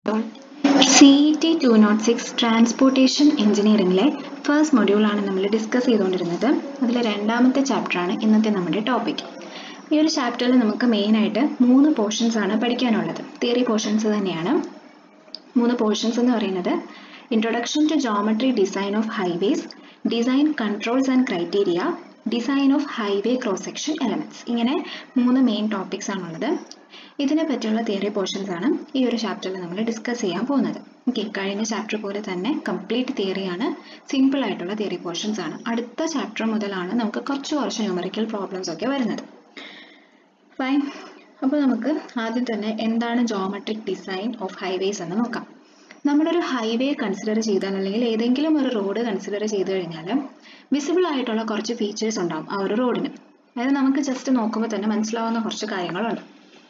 C E T two not six transportation എഞ്ചിനീയറിംഗിലെ first മൊഡ്യൂളാണ് നമ്മൾ ഡിസ്കസ് ചെയ്തുകൊണ്ടിരുന്നത് അതിലെ രണ്ടാമത്തെ ചാപ്റ്ററാണ് ഇന്നത്തെ നമ്മുടെ ടോപ്പിക് ഈ ഒരു ചാപ്റ്ററിൽ നമുക്ക് മെയിനായിട്ട് മൂന്ന് പോർഷൻസ് ആണ് പഠിക്കാനുള്ളത് തിയറി പോർഷൻസ് തന്നെയാണ് മൂന്ന് പോർഷൻസ് എന്ന് പറയുന്നത് introduction to geometry design of highways design controls and criteria design of highway cross section elements ഇങ്ങനെ മൂന്ന് മെയിൻ ടോപ്പിക്സ് ആണുള്ളത് ഇതിനെ പറ്റിയുള്ള തിയറി പോർഷൻസ് ആണ് ഈ ഒരു ചാപ്റ്ററിൽ നമ്മൾ ഡിസ്കസ് ചെയ്യാൻ പോകുന്നത് ഓക്കെ കഴിഞ്ഞ ചാപ്റ്റർ പോലെ തന്നെ കംപ്ലീറ്റ് തിയറിയാണ് സിമ്പിൾ ആയിട്ടുള്ള തിയറി പോർഷൻസ് ആണ് അടുത്ത ചാപ്റ്റർ മുതലാണ് നമുക്ക് കുറച്ച് കുറച്ച് ന്യൂമറിക്കൽ പ്രോബ്ലംസ് ഒക്കെ വരുന്നത് ഫൈൻ അപ്പോൾ നമുക്ക് ആദ്യം തന്നെ എന്താണ് ജോമെട്രിക് ഡിസൈൻ ഓഫ് ഹൈവേസ് എന്ന് നോക്കാം നമ്മളൊരു ഹൈവേ കൺസിഡർ ചെയ്താൽ അല്ലെങ്കിൽ ഏതെങ്കിലും ഒരു റോഡ് കൺസിഡർ ചെയ്ത് കഴിഞ്ഞാൽ വിസിബിൾ ആയിട്ടുള്ള കുറച്ച് ഫീച്ചേഴ്സ് ഉണ്ടാവും ആ ഒരു റോഡിന് അതായത് നമുക്ക് ജസ്റ്റ് നോക്കുമ്പോൾ തന്നെ മനസ്സിലാവുന്ന കുറച്ച് കാര്യങ്ങളുണ്ട്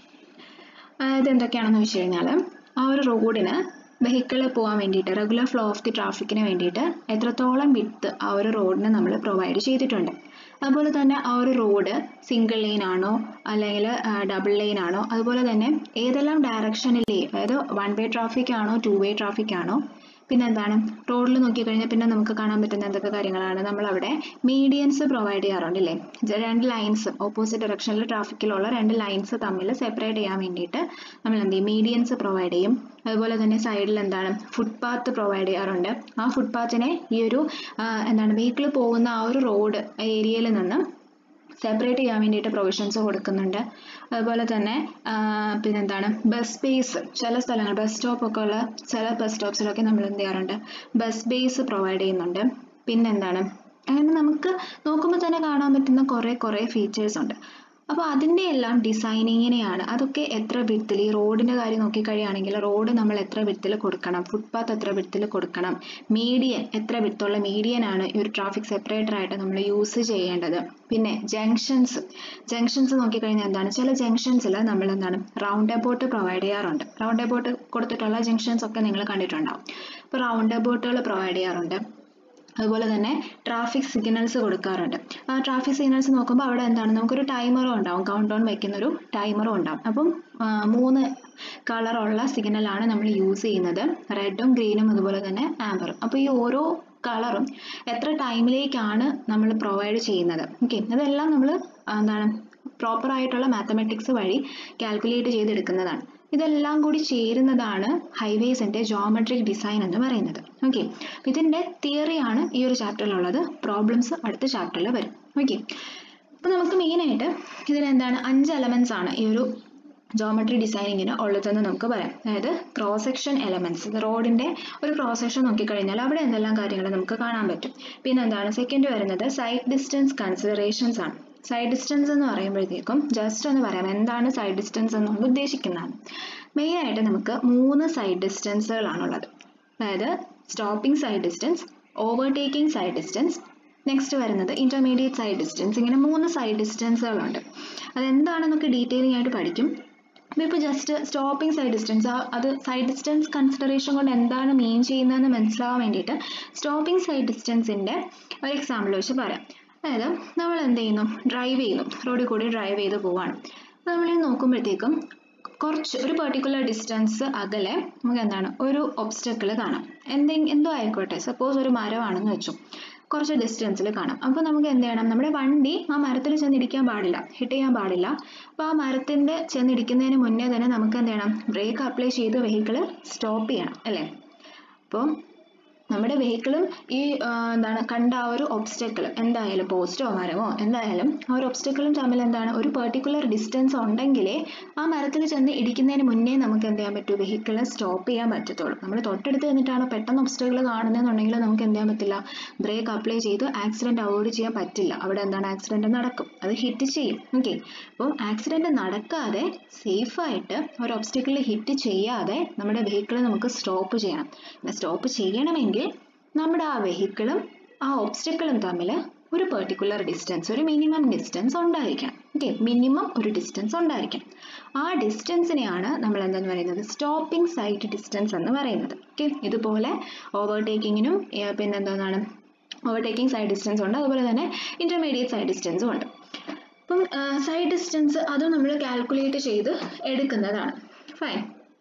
അതായത് എന്തൊക്കെയാണെന്ന് വെച്ച് കഴിഞ്ഞാൽ ആ ഒരു റോഡിന് വെഹിക്കിൾ പോകാൻ വേണ്ടിയിട്ട് റെഗുലർ ഫ്ലോ ഓഫ് ദി ട്രാഫിക്കിന് വേണ്ടിയിട്ട് എത്രത്തോളം വിത്ത് ആ ഒരു റോഡിന് നമ്മൾ പ്രൊവൈഡ് ചെയ്തിട്ടുണ്ട് അതുപോലെ തന്നെ ആ ഒരു റോഡ് സിംഗിൾ ലൈൻ ആണോ അല്ലെങ്കിൽ ഡബിൾ ലൈൻ ആണോ അതുപോലെ തന്നെ ഏതെല്ലാം ഡയറക്ഷനിലേ അതായത് വൺ വേ ട്രാഫിക് ആണോ ടു വേ ട്രാഫിക് ആണോ പിന്നെ എന്താണ് റോഡിൽ നോക്കിക്കഴിഞ്ഞാൽ പിന്നെ നമുക്ക് കാണാൻ പറ്റുന്ന എന്തൊക്കെ കാര്യങ്ങളാണ് നമ്മൾ അവിടെ മീഡിയൻസ് പ്രൊവൈഡ് ചെയ്യാറുണ്ടല്ലേ രണ്ട് ലൈൻസ് ഓപ്പോസിറ്റ് ഡയറക്ഷനിൽ ട്രാഫിക്കിലുള്ള രണ്ട് ലൈൻസ് തമ്മിൽ സെപ്പറേറ്റ് ചെയ്യാൻ വേണ്ടിയിട്ട് നമ്മൾ എന്ത് ചെയ്യും മീഡിയൻസ് പ്രൊവൈഡ് ചെയ്യും അതുപോലെ തന്നെ സൈഡിൽ എന്താണ് ഫുട്പാത്ത് പ്രൊവൈഡ് ചെയ്യാറുണ്ട് ആ ഫുട്പാത്തിനെ ഈ ഒരു എന്താണ് വെഹിക്കിൾ പോകുന്ന ആ ഒരു റോഡ് ഏരിയയിൽ നിന്ന് സെപ്പറേറ്റ് ചെയ്യാൻ വേണ്ടിയിട്ട് പ്രൊവിഷൻസ് കൊടുക്കുന്നുണ്ട് അതുപോലെ തന്നെ പിന്നെന്താണ് ബസ് സ്പേസ് ചില സ്ഥലങ്ങൾ ബസ് സ്റ്റോപ്പ് ഒക്കെ ഉള്ള ചില ബസ് സ്റ്റോപ്സിലൊക്കെ നമ്മൾ എന്ത് ചെയ്യാറുണ്ട് ബസ് സ്പേസ് പ്രൊവൈഡ് ചെയ്യുന്നുണ്ട് പിന്നെന്താണ് അങ്ങനെ നമുക്ക് നോക്കുമ്പോൾ തന്നെ കാണാൻ പറ്റുന്ന കുറേ കുറേ ഫീച്ചേഴ്സ് ഉണ്ട് അപ്പോൾ അതിൻ്റെ എല്ലാം ഡിസൈനിങ്ങിനെയാണ് അതൊക്കെ എത്ര വിടത്തിൽ ഈ റോഡിൻ്റെ കാര്യം നോക്കിക്കഴിയുകയാണെങ്കിൽ റോഡ് നമ്മൾ എത്ര വിടത്തിൽ കൊടുക്കണം ഫുട്പാത്ത് എത്ര വിടത്തിൽ കൊടുക്കണം മീഡിയൻ എത്ര വിടത്തുള്ള മീഡിയൻ ആണ് ഈ ഒരു ട്രാഫിക് സെപ്പറേറ്റർ ആയിട്ട് നമ്മൾ യൂസ് ചെയ്യേണ്ടത് പിന്നെ ജംഗ്ഷൻസ് ജംഗ്ഷൻസ് നോക്കിക്കഴിഞ്ഞാൽ എന്താണ് ചില ജംഗ്ഷൻസിൽ നമ്മൾ എന്താണ് റൗണ്ട് അബൌട്ട് പ്രൊവൈഡ് ചെയ്യാറുണ്ട് റൗണ്ട് അബൌട്ട് കൊടുത്തിട്ടുള്ള ജംഗ്ഷൻസ് ഒക്കെ നിങ്ങൾ കണ്ടിട്ടുണ്ടാവും അപ്പോൾ റൗണ്ട് അബൌട്ടുകൾ പ്രൊവൈഡ് ചെയ്യാറുണ്ട് അതുപോലെ തന്നെ ട്രാഫിക് സിഗ്നൽസ് കൊടുക്കാറുണ്ട് ആ ട്രാഫിക് സിഗ്നൽസ് നോക്കുമ്പോൾ അവിടെ എന്താണ് നമുക്കൊരു ടൈമറും ഉണ്ടാവും കൗണ്ട് ഡൗൺ വെക്കുന്ന ഒരു ടൈമറും ഉണ്ടാവും അപ്പം മൂന്ന് കളറുള്ള സിഗ്നലാണ് നമ്മൾ യൂസ് ചെയ്യുന്നത് റെഡും ഗ്രീനും അതുപോലെ തന്നെ ആംബറും അപ്പോൾ ഈ ഓരോ കളറും എത്ര ടൈമിലേക്കാണ് നമ്മൾ പ്രൊവൈഡ് ചെയ്യുന്നത് ഓക്കെ അതെല്ലാം നമ്മൾ എന്താണ് പ്രോപ്പർ ആയിട്ടുള്ള മാത്തമെറ്റിക്സ് വഴി കാൽക്കുലേറ്റ് ചെയ്തെടുക്കുന്നതാണ് ഇതെല്ലാം കൂടി ചേരുന്നതാണ് ഹൈവേസിന്റെ ജോമെട്രിക് ഡിസൈൻ എന്ന് പറയുന്നത് ഓക്കെ ഇതിന്റെ തിയറിയാണ് ഈ ഒരു ചാപ്റ്ററിലുള്ളത് പ്രോബ്ലംസ് അടുത്ത ചാപ്റ്ററിൽ വരും ഓക്കെ അപ്പോൾ നമുക്ക് മെയിനായിട്ട് ഇതിൽ എന്താണ് അഞ്ച് എലമെന്റ്സ് ആണ് ഈ ഒരു ജോമെട്രി ഡിസൈനിങ്ങിന് ഉള്ളതെന്ന് നമുക്ക് പറയാം അതായത് ക്രോസ് സെക്ഷൻ എലമെന്റ്സ് റോഡിന്റെ ഒരു ക്രോസ് സെക്ഷൻ നോക്കിക്കഴിഞ്ഞാൽ അവിടെ എന്തെല്ലാം കാര്യങ്ങൾ നമുക്ക് കാണാൻ പറ്റും പിന്നെ എന്താണ് സെക്കൻഡ് വരുന്നത് സൈഡ് ഡിസ്റ്റൻസ് കൺസിഡറേഷൻസ് ആണ് സൈഡ് ഡിസ്റ്റൻസ് എന്ന് പറയുമ്പോഴത്തേക്കും ജസ്റ്റ് ഒന്ന് പറയാം എന്താണ് സൈഡ് ഡിസ്റ്റൻസ് എന്നുകൊണ്ട് ഉദ്ദേശിക്കുന്നതാണ് മെയിൻ ആയിട്ട് നമുക്ക് മൂന്ന് സൈഡ് ഡിസ്റ്റൻസുകളാണുള്ളത് അതായത് stopping sight distance overtaking sight distance next വരുന്നത് ഇന്റർമീഡിയറ്റ് സൈഡ് ഡിസ്റ്റൻസ് ഇങ്ങനെ മൂന്ന് സൈഡ് ഡിസ്റ്റൻസുകളുണ്ട് അതെന്താണെന്നൊക്കെ ഡീറ്റെയിലിംഗ് ആയിട്ട് പഠിക്കും അപ്പോൾ ഇപ്പോൾ ജസ്റ്റ് സ്റ്റോപ്പിംഗ് സൈഡ് ഡിസ്റ്റൻസ് അത് സൈഡ് ഡിസ്റ്റൻസ് കൺസിഡറേഷൻ കൊണ്ട് എന്താണ് മീൻ ചെയ്യുന്നതെന്ന് മനസ്സിലാവാൻ വേണ്ടിയിട്ട് സ്റ്റോപ്പിംഗ് സൈഡ് ഡിസ്റ്റൻസിൻ്റെ ഒരു എക്സാമ്പിൾ വെച്ച് പറയാം അതായത് നമ്മൾ എന്ത് ചെയ്യുന്നു ഡ്രൈവ് ചെയ്യുന്നു റോഡിൽ കൂടി ഡ്രൈവ് ചെയ്ത് പോവാണ് നമ്മൾ നോക്കുമ്പോഴത്തേക്കും കുറച്ച് ഒരു പെർട്ടിക്കുലർ ഡിസ്റ്റൻസ് അകലെ നമുക്ക് എന്താണ് ഒരു ഒബ്സ്റ്റക്കിൾ കാണാം എന്തെങ്കിലും എന്തോ ആയിക്കോട്ടെ സപ്പോസ് ഒരു മരമാണെന്ന് വെച്ചു കുറച്ച് ഡിസ്റ്റൻസിൽ കാണാം അപ്പോൾ നമുക്ക് എന്ത് ചെയ്യണം നമ്മുടെ വണ്ടി ആ മരത്തിൽ ചെന്നിടിക്കാൻ പാടില്ല ഹിറ്റ് ചെയ്യാൻ പാടില്ല അപ്പോൾ ആ മരത്തിൻ്റെ ചെന്നിടിക്കുന്നതിന് മുന്നേ തന്നെ നമുക്ക് എന്ത് ചെയ്യണം ബ്രേക്ക് അപ്ലൈ ചെയ്ത് വെഹിക്കിൾ സ്റ്റോപ്പ് ചെയ്യണം അല്ലേ അപ്പോൾ നമ്മുടെ വെഹിക്കിളും ഈ എന്താണ് കണ്ട ആ ഒരു ഒബ്സ്റ്റക്കിൾ എന്തായാലും പോസ്റ്റോ മരമോ എന്തായാലും ആ ഒരു ഒബ്സ്റ്റക്കിളും തമ്മിൽ എന്താണ് ഒരു പെർട്ടിക്കുലർ ഡിസ്റ്റൻസ് ഉണ്ടെങ്കിലേ ആ മരത്തിൽ ചെന്ന് ഇടിക്കുന്നതിന് മുന്നേ നമുക്ക് എന്ത് ചെയ്യാൻ പറ്റൂ വെഹിക്കിൾ സ്റ്റോപ്പ് ചെയ്യാൻ പറ്റത്തുള്ളൂ നമ്മൾ തൊട്ടടുത്ത് നിന്നിട്ടാണ് പെട്ടെന്ന് ഒബ്സ്റ്റക്കിൾ കാണുന്നതെന്നുണ്ടെങ്കിൽ നമുക്ക് എന്ത് ചെയ്യാൻ പറ്റില്ല ബ്രേക്ക് അപ്ലൈ ചെയ്ത് ആക്സിഡന്റ് അവോയ്ഡ് ചെയ്യാൻ പറ്റില്ല അവിടെ എന്താണ് ആക്സിഡന്റ് നടക്കും അത് ഹിറ്റ് ചെയ്യും ഓക്കെ അപ്പോൾ ആക്സിഡന്റ് നടക്കാതെ സേഫായിട്ട് ഒരു ഒബ്സ്റ്റക്കിളിൽ ഹിറ്റ് ചെയ്യാതെ നമ്മുടെ വെഹിക്കിൾ നമുക്ക് സ്റ്റോപ്പ് ചെയ്യണം സ്റ്റോപ്പ് ചെയ്യണമെങ്കിൽ നമ്മുടെ ആ വെഹിക്കിളും ആ ഒബ്സ്റ്റക്കിളും തമ്മിൽ ഒരു പെർട്ടിക്കുലർ ഡിസ്റ്റൻസ് ഒരു മിനിമം ഡിസ്റ്റൻസ് ഉണ്ടായിരിക്കണം ഓക്കെ മിനിമം ഒരു ഡിസ്റ്റൻസ് ഉണ്ടായിരിക്കണം ആ ഡിസ്റ്റൻസിനെയാണ് നമ്മൾ എന്തെന്ന് പറയുന്നത് സ്റ്റോപ്പിംഗ് സൈറ്റ് ഡിസ്റ്റൻസ് എന്ന് പറയുന്നത് ഓക്കെ ഇതുപോലെ ഓവർടേക്കിങ്ങിനും പിന്നെ എന്താണ് ഓവർടേക്കിംഗ് സൈഡ് ഡിസ്റ്റൻസ് ഉണ്ട് അതുപോലെ തന്നെ ഇന്റർമീഡിയറ്റ് സൈഡ് ഡിസ്റ്റൻസും ഉണ്ട് അപ്പം സൈഡ് ഡിസ്റ്റൻസ് അതും നമ്മൾ കാൽക്കുലേറ്റ് ചെയ്ത് എടുക്കുന്നതാണ് ഫൈൻ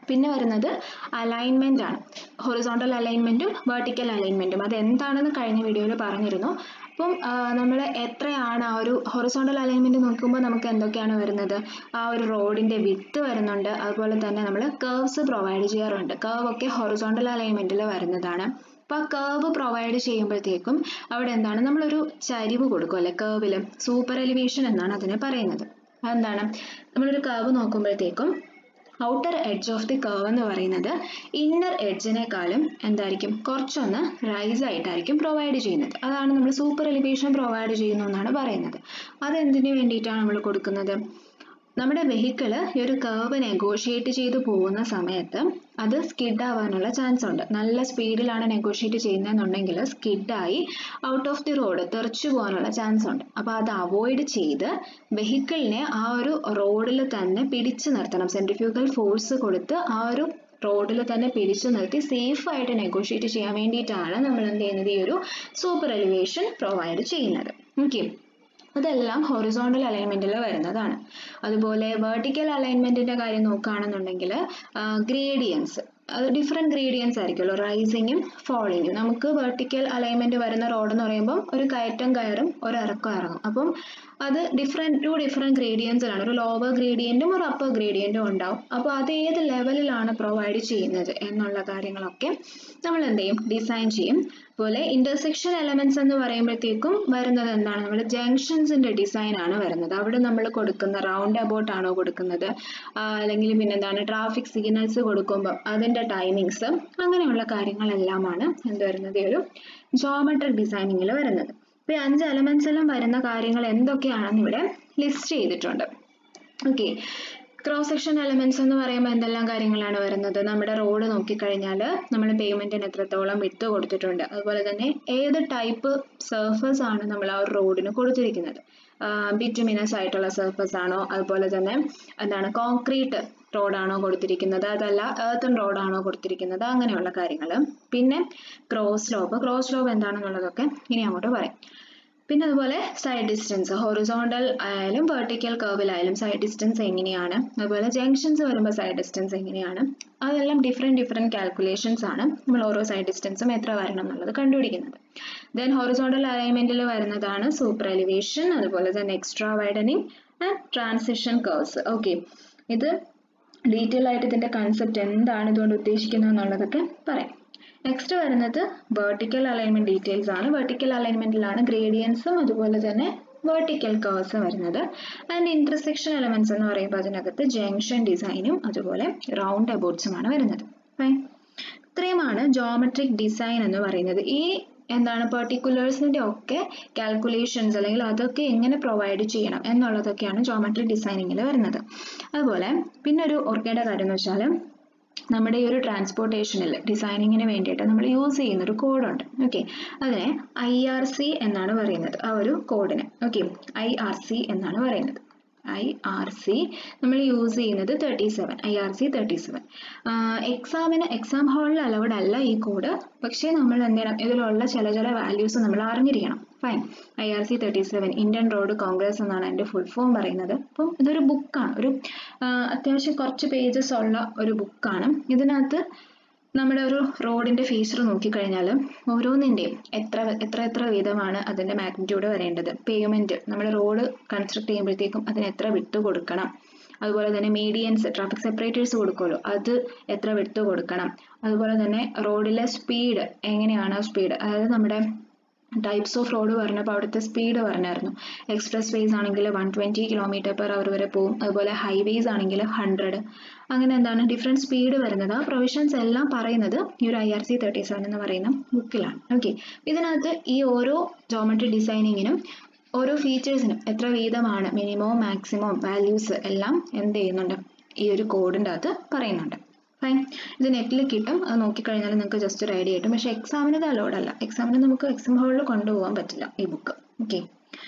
പിന്നെ വരുന്നത് അലൈൻമെന്റ് ആണ് ഹൊറിസോണ്ടൽ അലൈൻമെന്റും വെർട്ടിക്കൽ അലൈൻമെന്റും അത് എന്താണെന്ന് കഴിഞ്ഞ വീഡിയോയിൽ പറഞ്ഞിരുന്നു അപ്പം നമ്മൾ എത്രയാണ് ആ ഒരു ഹൊറിസോണ്ടൽ അലൈൻമെന്റ് നോക്കുമ്പോൾ നമുക്ക് എന്തൊക്കെയാണ് വരുന്നത് ആ ഒരു റോഡിന്റെ വിത്ത് വരുന്നുണ്ട് അതുപോലെ തന്നെ നമ്മൾ കേർവ്സ് പ്രൊവൈഡ് ചെയ്യാറുണ്ട് കേർവ് ഒക്കെ ഹൊറിസോണ്ടൽ അലൈൻമെന്റിൽ വരുന്നതാണ് അപ്പോൾ ആ കേർവ് പ്രൊവൈഡ് ചെയ്യുമ്പോഴത്തേക്കും അവിടെ എന്താണ് നമ്മളൊരു ചരിവ് കൊടുക്കും അല്ലെ കേർവിൽ സൂപ്പർ എലിവേഷൻ എന്നാണ് അതിനെ പറയുന്നത് അതെന്താണ് നമ്മളൊരു കേർവ് നോക്കുമ്പോഴത്തേക്കും outer edge of the curve എന്ന് പറയുന്നത് ഇന്നർ എഡ്ജിനേക്കാളും എന്തായിരിക്കും കുറച്ചൊന്ന് റൈസ് ആയിട്ടായിരിക്കും പ്രൊവൈഡ് ചെയ്യുന്നത് അതാണ് നമ്മൾ സൂപ്പർ എലിവേഷൻ പ്രൊവൈഡ് ചെയ്യുന്നു എന്നാണ് പറയുന്നത് അതെന്തിനു വേണ്ടിയിട്ടാണ് നമ്മൾ കൊടുക്കുന്നത് നമ്മുടെ വെഹിക്കിള് ഈ ഒരു കർവ് നെഗോഷിയേറ്റ് ചെയ്തു പോകുന്ന സമയത്ത് അത് സ്കിഡ് ആവാനുള്ള ചാൻസ് ഉണ്ട് നല്ല സ്പീഡിലാണ് നെഗോഷിയേറ്റ് ചെയ്യുന്നതെന്നുണ്ടെങ്കിൽ സ്കിഡായി ഔട്ട് ഓഫ് ദി റോഡ് തെറിച്ചു പോകാനുള്ള ചാൻസ് ഉണ്ട് അപ്പോൾ അത് അവോയ്ഡ് ചെയ്ത് വെഹിക്കിളിനെ ആ ഒരു റോഡിൽ തന്നെ പിടിച്ചു നിർത്തണം സെൻട്രിഫ്യൂഗൽ ഫോഴ്സ് കൊടുത്ത് ആ ഒരു റോഡിൽ തന്നെ പിടിച്ചു നിർത്തി സേഫ് ആയിട്ട് നെഗോഷിയേറ്റ് ചെയ്യാൻ വേണ്ടിയിട്ടാണ് നമ്മൾ എന്ത് ചെയ്യുന്നത് ഈ ഒരു സൂപ്പർ എലിവേഷൻ പ്രൊവൈഡ് ചെയ്യുന്നത് ഓക്കെ അതെല്ലാം ഹൊറിസോണ്ടൽ അലൈൻമെന്റിൽ വരുന്നതാണ് അതുപോലെ വെർട്ടിക്കൽ അലൈൻമെന്റിന്റെ കാര്യം നോക്കുകയാണെന്നുണ്ടെങ്കിൽ ഗ്രേഡിയൻസ് അത് ഡിഫറെൻറ്റ് ഗ്രേഡിയൻസ് ആയിരിക്കുമല്ലോ റൈസിങ്ങും ഫോളിങ്ങും നമുക്ക് വെർട്ടിക്കൽ അലൈൻമെന്റ് വരുന്ന റോഡ് എന്ന് പറയുമ്പോൾ ഒരു കയറ്റം കയറും ഒരു ഇറക്കം ഇറങ്ങും അപ്പം അത് ഡിഫറെൻറ്റ് ടു ഡിഫറെൻറ്റ് ഗ്രേഡിയൻസിലാണ് ഒരു ലോവർ ഗ്രേഡിയൻറ്റും ഒരു അപ്പർ ഗ്രേഡിയൻറ്റും ഉണ്ടാവും അപ്പോൾ അത് ഏത് ലെവലിലാണ് പ്രൊവൈഡ് ചെയ്യുന്നത് എന്നുള്ള കാര്യങ്ങളൊക്കെ നമ്മൾ എന്ത് ചെയ്യും ഡിസൈൻ ചെയ്യും അതുപോലെ ഇന്റർസെക്ഷൻ എലമെന്റ്സ് എന്ന് പറയുമ്പോഴത്തേക്കും വരുന്നത് എന്താണ് നമ്മൾ ജംഗ്ഷൻസിന്റെ ഡിസൈൻ ആണ് വരുന്നത് അവിടെ നമ്മൾ കൊടുക്കുന്ന റൗണ്ട് അബൌട്ട് ആണോ കൊടുക്കുന്നത് അല്ലെങ്കിൽ പിന്നെന്താണ് ട്രാഫിക് സിഗ്നൽസ് കൊടുക്കുമ്പോൾ അതിന്റെ ടൈമിങ്സ് അങ്ങനെയുള്ള കാര്യങ്ങളെല്ലാമാണ് എന്ത് വരുന്നത് ഈ ഒരു ജോമെട്രിക് ഡിസൈനിങ്ങിൽ വരുന്നത് ഇപ്പൊ ഈ അഞ്ച് എലമെന്റ്സ് എല്ലാം വരുന്ന കാര്യങ്ങൾ എന്തൊക്കെയാണെന്ന് ഇവിടെ ലിസ്റ്റ് ചെയ്തിട്ടുണ്ട് ഓക്കെ ക്രോസ് സെക്ഷൻ എലമെന്റ്സ് എന്ന് പറയുമ്പോൾ എന്തെല്ലാം കാര്യങ്ങളാണ് വരുന്നത് നമ്മുടെ റോഡ് നോക്കിക്കഴിഞ്ഞാൽ നമ്മൾ പേയ്മെന്റിന് എത്രത്തോളം വിട്ട് കൊടുത്തിട്ടുണ്ട് അതുപോലെ തന്നെ ഏത് ടൈപ്പ് സർഫസ് ആണ് നമ്മൾ ആ ഒരു റോഡിന് കൊടുത്തിരിക്കുന്നത് ബിറ്റുമിനസ് ആയിട്ടുള്ള സർഫസ് ആണോ അതുപോലെ തന്നെ എന്താണ് കോൺക്രീറ്റ് റോഡാണോ കൊടുത്തിരിക്കുന്നത് അതല്ല ഏർത്തൺ റോഡാണോ കൊടുത്തിരിക്കുന്നത് അങ്ങനെയുള്ള കാര്യങ്ങൾ പിന്നെ ക്രോസ് സ്ലോപ്പ് ക്രോസ് സ്ലോപ്പ് എന്താണെന്നുള്ളതൊക്കെ ഇനി അങ്ങോട്ട് പറയാം പിന്നെ അതുപോലെ സൈഡ് ഡിസ്റ്റൻസ് ഹൊറിസോണ്ടൽ ആയാലും വെർട്ടിക്കൽ കർവിലായാലും സൈഡ് ഡിസ്റ്റൻസ് എങ്ങനെയാണ് അതുപോലെ ജംഗ്ഷൻസ് വരുമ്പോൾ സൈഡ് ഡിസ്റ്റൻസ് എങ്ങനെയാണ് അതെല്ലാം ഡിഫറെൻറ്റ് ഡിഫറെൻറ്റ് കാൽക്കുലേഷൻസ് ആണ് നമ്മൾ ഓരോ സൈഡ് ഡിസ്റ്റൻസും എത്ര വരണം എന്നുള്ളത് കണ്ടുപിടിക്കുന്നത് ദെൻ ഹൊറിസോണ്ടൽ അലൈൻമെന്റിൽ വരുന്നതാണ് സൂപ്പർ എലിവേഷൻ അതുപോലെ തന്നെ extra widening and transition curves okay ഇത് ഡീറ്റെയിൽ ആയിട്ട് ഇതിന്റെ കൺസെപ്റ്റ് എന്താണ് ഇതുകൊണ്ട് ഉദ്ദേശിക്കുന്നത് എന്നുള്ളതൊക്കെ പറയാം നെക്സ്റ്റ് വരുന്നത് വെർട്ടിക്കൽ അലൈൻമെന്റ് ഡീറ്റെയിൽസ് ആണ് വെർട്ടിക്കൽ അലൈൻമെന്റിലാണ് ഗ്രേഡിയൻസും അതുപോലെ തന്നെ വെർട്ടിക്കൽ കർവ്സ് വരുന്നത് ആൻഡ് ഇന്റർസെക്ഷൻ എലമെന്റ്സ് എന്ന് പറയുമ്പോൾ അതിനകത്ത് ജംഗ്ഷൻ ഡിസൈനും അതുപോലെ റൗണ്ട് അബൌട്ട്സുമാണ് വരുന്നത് ഫൈൻ ഇത്രയുമാണ് ജോമെട്രിക് ഡിസൈൻ എന്ന് പറയുന്നത് ഈ എന്താണ് പെർട്ടിക്കുലേഴ്സിന്റെ ഒക്കെ കാൽക്കുലേഷൻസ് അല്ലെങ്കിൽ അതൊക്കെ എങ്ങനെ പ്രൊവൈഡ് ചെയ്യണം എന്നുള്ളതൊക്കെയാണ് ജോമെട്രിക് ഡിസൈനിങ്ങിൽ വരുന്നത് അതുപോലെ പിന്നെ ഒരു ഓർക്കേണ്ട കാര്യം എന്ന് വെച്ചാൽ നമ്മുടെ ഈ ഒരു ട്രാൻസ്പോർട്ടേഷനിൽ ഡിസൈനിങ്ങിന് വേണ്ടിയിട്ട് നമ്മൾ യൂസ് ചെയ്യുന്ന ഒരു കോഡുണ്ട് ഓക്കെ അതിനെ ഐ ആർ സി എന്നാണ് പറയുന്നത് ആ ഒരു കോഡിന് ഓക്കെ ഐ ആർ സി എന്നാണ് പറയുന്നത് ഐ ആർ സി നമ്മൾ യൂസ് ചെയ്യുന്നത് thirty seven I R C thirty seven എക്സാമിന് എക്സാം ഹാളിൽ അലൗഡ് അല്ല ഈ കോഡ് പക്ഷേ നമ്മൾ എന്തെയ്യണം ഇതിലുള്ള ചില ചില വാല്യൂസ് നമ്മൾ അറിഞ്ഞിരിക്കണം fine I R C thirty seven Indian Road Congress എന്നാണ് എൻ്റെ ഫുൾ ഫോം പറയുന്നത് അപ്പം ഇതൊരു ബുക്കാണ് ഒരു അത്യാവശ്യം കുറച്ച് പേജസ് ഉള്ള ഒരു ബുക്കാണ് ഇതിനകത്ത് നമ്മുടെ ഒരു റോഡിന്റെ ഫീച്ചർ നോക്കിക്കഴിഞ്ഞാൽ ഓരോന്നിൻ്റെയും എത്ര എത്ര എത്ര വീതമാണ് അതിന്റെ മാഗ്നിറ്റ്യൂഡ് വരേണ്ടത് പേയ്മെന്റ് നമ്മൾ റോഡ് കൺസ്ട്രക്ട് ചെയ്യുമ്പോഴത്തേക്കും അതിന് എത്ര വിട്ട് കൊടുക്കണം അതുപോലെ തന്നെ മീഡിയൻസ് ട്രാഫിക് സെപ്പറേറ്റേഴ്സ് കൊടുക്കുമല്ലോ അത് എത്ര വിട്ട് കൊടുക്കണം അതുപോലെ തന്നെ റോഡിലെ സ്പീഡ് എങ്ങനെയാണ് സ്പീഡ് അതായത് നമ്മുടെ ടൈപ്സ് ഓഫ് റോഡ് പറഞ്ഞപ്പോൾ അവിടുത്തെ സ്പീഡ് പറഞ്ഞായിരുന്നു എക്സ്പ്രസ് വേസ് ആണെങ്കിൽ one twenty kilometre per hour വരെ പോകും അതുപോലെ ഹൈവേസ് ആണെങ്കിൽ ഹൺഡ്രഡ് അങ്ങനെ എന്താണ് ഡിഫറെൻറ്റ് സ്പീഡ് വരുന്നത് ആ പ്രൊവിഷൻസ് എല്ലാം പറയുന്നത് ഈ ഒരു I R C thirty seven എന്ന് പറയുന്ന ബുക്കിലാണ് ഓക്കെ ഇതിനകത്ത് ഈ ഓരോ ജോമെട്രി ഡിസൈനിങ്ങിനും ഓരോ ഫീച്ചേഴ്സിനും എത്ര വീതമാണ് മിനിമം മാക്സിമം വാല്യൂസ് എല്ലാം എന്ത് ചെയ്യുന്നുണ്ട് ഈ ഒരു കോഡിൻ്റെ അകത്ത് പറയുന്നുണ്ട് ഫൈൻ ഇത് നെറ്റിൽ കിട്ടും അത് നോക്കിക്കഴിഞ്ഞാൽ നിങ്ങൾക്ക് ജസ്റ്റ് ഒരു ഐഡിയ കിട്ടും പക്ഷേ എക്സാമിന് ഇത് അലോഡ് അല്ല എക്സാമിന് നമുക്ക് എക്സാം ഹാളിൽ കൊണ്ടുപോകാൻ പറ്റില്ല ഈ ബുക്ക് ഓക്കെ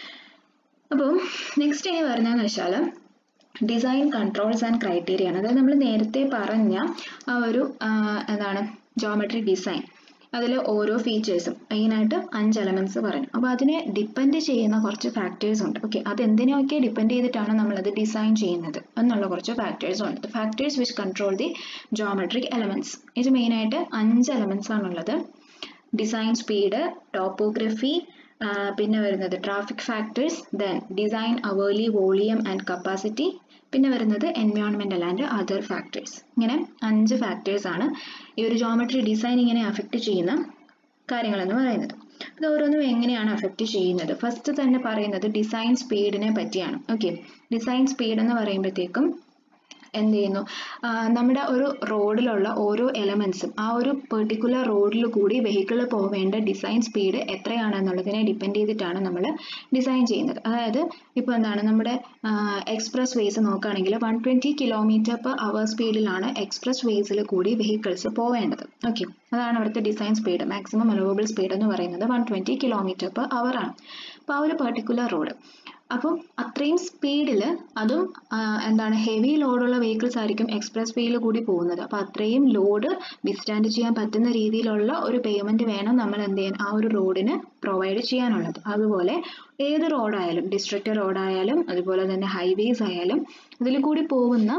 അപ്പോൾ നെക്സ്റ്റ് ഇനി വരുന്നതെന്ന് വെച്ചാൽ ഡിസൈൻ കൺട്രോൾസ് ആൻഡ് ക്രൈറ്റീരിയ ആണ് അതായത് നമ്മൾ നേരത്തെ പറഞ്ഞ ആ ഒരു എന്താണ് ജോമെട്രി ഡിസൈൻ അതിൽ ഓരോ ഫീച്ചേഴ്സും മെയിനായിട്ട് അഞ്ച് എലമെന്റ്സ് പറഞ്ഞു അപ്പോൾ അതിനെ ഡിപ്പെൻഡ് ചെയ്യുന്ന കുറച്ച് ഫാക്ടേഴ്സ് ഉണ്ട് ഓക്കെ അത് എന്തിനെയൊക്കെ ഡിപ്പെൻഡ് ചെയ്തിട്ടാണ് നമ്മളത് ഡിസൈൻ ചെയ്യുന്നത് എന്നുള്ള കുറച്ച് ഫാക്ടേഴ്സ് ഉണ്ട് factors which control the geometric elements ഇത് മെയിനായിട്ട് അഞ്ച് എലമെന്റ്സ് ആണുള്ളത് ഡിസൈൻ സ്പീഡ് ടോപ്പോഗ്രഫി പിന്നെ വരുന്നത് traffic factors then design hourly volume and capacity പിന്നെ വരുന്നത് എൻവയോൺമെന്റൽ ആൻഡ് അതർ ഫാക്ടേഴ്സ് ഇങ്ങനെ അഞ്ച് ഫാക്ടേഴ്സ് ആണ് ഈ ഒരു ജോമെട്രി ഡിസൈനിങ്ങിനെ അഫക്റ്റ് ചെയ്യുന്ന കാര്യങ്ങളെന്ന് പറയുന്നത് അത് ഓരോന്നും എങ്ങനെയാണ് അഫക്റ്റ് ചെയ്യുന്നത് ഫസ്റ്റ് തന്നെ പറയുന്നത് ഡിസൈൻ സ്പീഡിനെ പറ്റിയാണ് ഓക്കെ ഡിസൈൻ സ്പീഡ് എന്ന് പറയുമ്പോഴത്തേക്കും എന്ത് ചെയ്യുന്നു ആ, നമ്മുടെ ഒരു റോഡിലുള്ള ഓരോ എലമെന്റ്സും ആ ഒരു പെർട്ടിക്കുലർ റോഡിൽ കൂടി വെഹിക്കിൾ പോവേണ്ട ഡിസൈൻ സ്പീഡ് എത്രയാണെന്നുള്ളതിനെ ഡിപ്പെൻഡ് ചെയ്തിട്ടാണ് നമ്മൾ ഡിസൈൻ ചെയ്യുന്നത് അതായത് ഇപ്പോൾ എന്താണ് നമ്മുടെ എക്സ്പ്രസ് വേസ് നോക്കുകയാണെങ്കിൽ one twenty kilometre per hour സ്പീഡിലാണ് എക്സ്പ്രസ് വേസിൽ കൂടി വെഹിക്കിൾസ് പോവേണ്ടത് ഓക്കെ അതാണ് അവിടുത്തെ design speed maximum allowable speed എന്ന് പറയുന്നത് one twenty kilometre per hour ആണ് അപ്പോൾ ആ ഒരു പെർട്ടിക്കുലർ റോഡ് അപ്പം അത്രയും സ്പീഡിൽ അതും ആ, എന്താണ് ഹെവി ലോഡുള്ള വെഹിക്കിൾസ് ആയിരിക്കും എക്സ്പ്രസ് വേയിൽ കൂടി പോകുന്നത് അപ്പോൾ അത്രയും ലോഡ് വിസ്റ്റാൻഡ് ചെയ്യാൻ പറ്റുന്ന രീതിയിലുള്ള ഒരു പേയ്മെന്റ് വേണം നമ്മൾ എന്ത് ചെയ്യാൻ ആ ഒരു റോഡിന് പ്രൊവൈഡ് ചെയ്യാനുള്ളത് അതുപോലെ ഏത് റോഡായാലും ഡിസ്ട്രിക്ട് റോഡായാലും അതുപോലെ തന്നെ ഹൈവേസ് ആയാലും ഇതിൽ കൂടി പോകുന്ന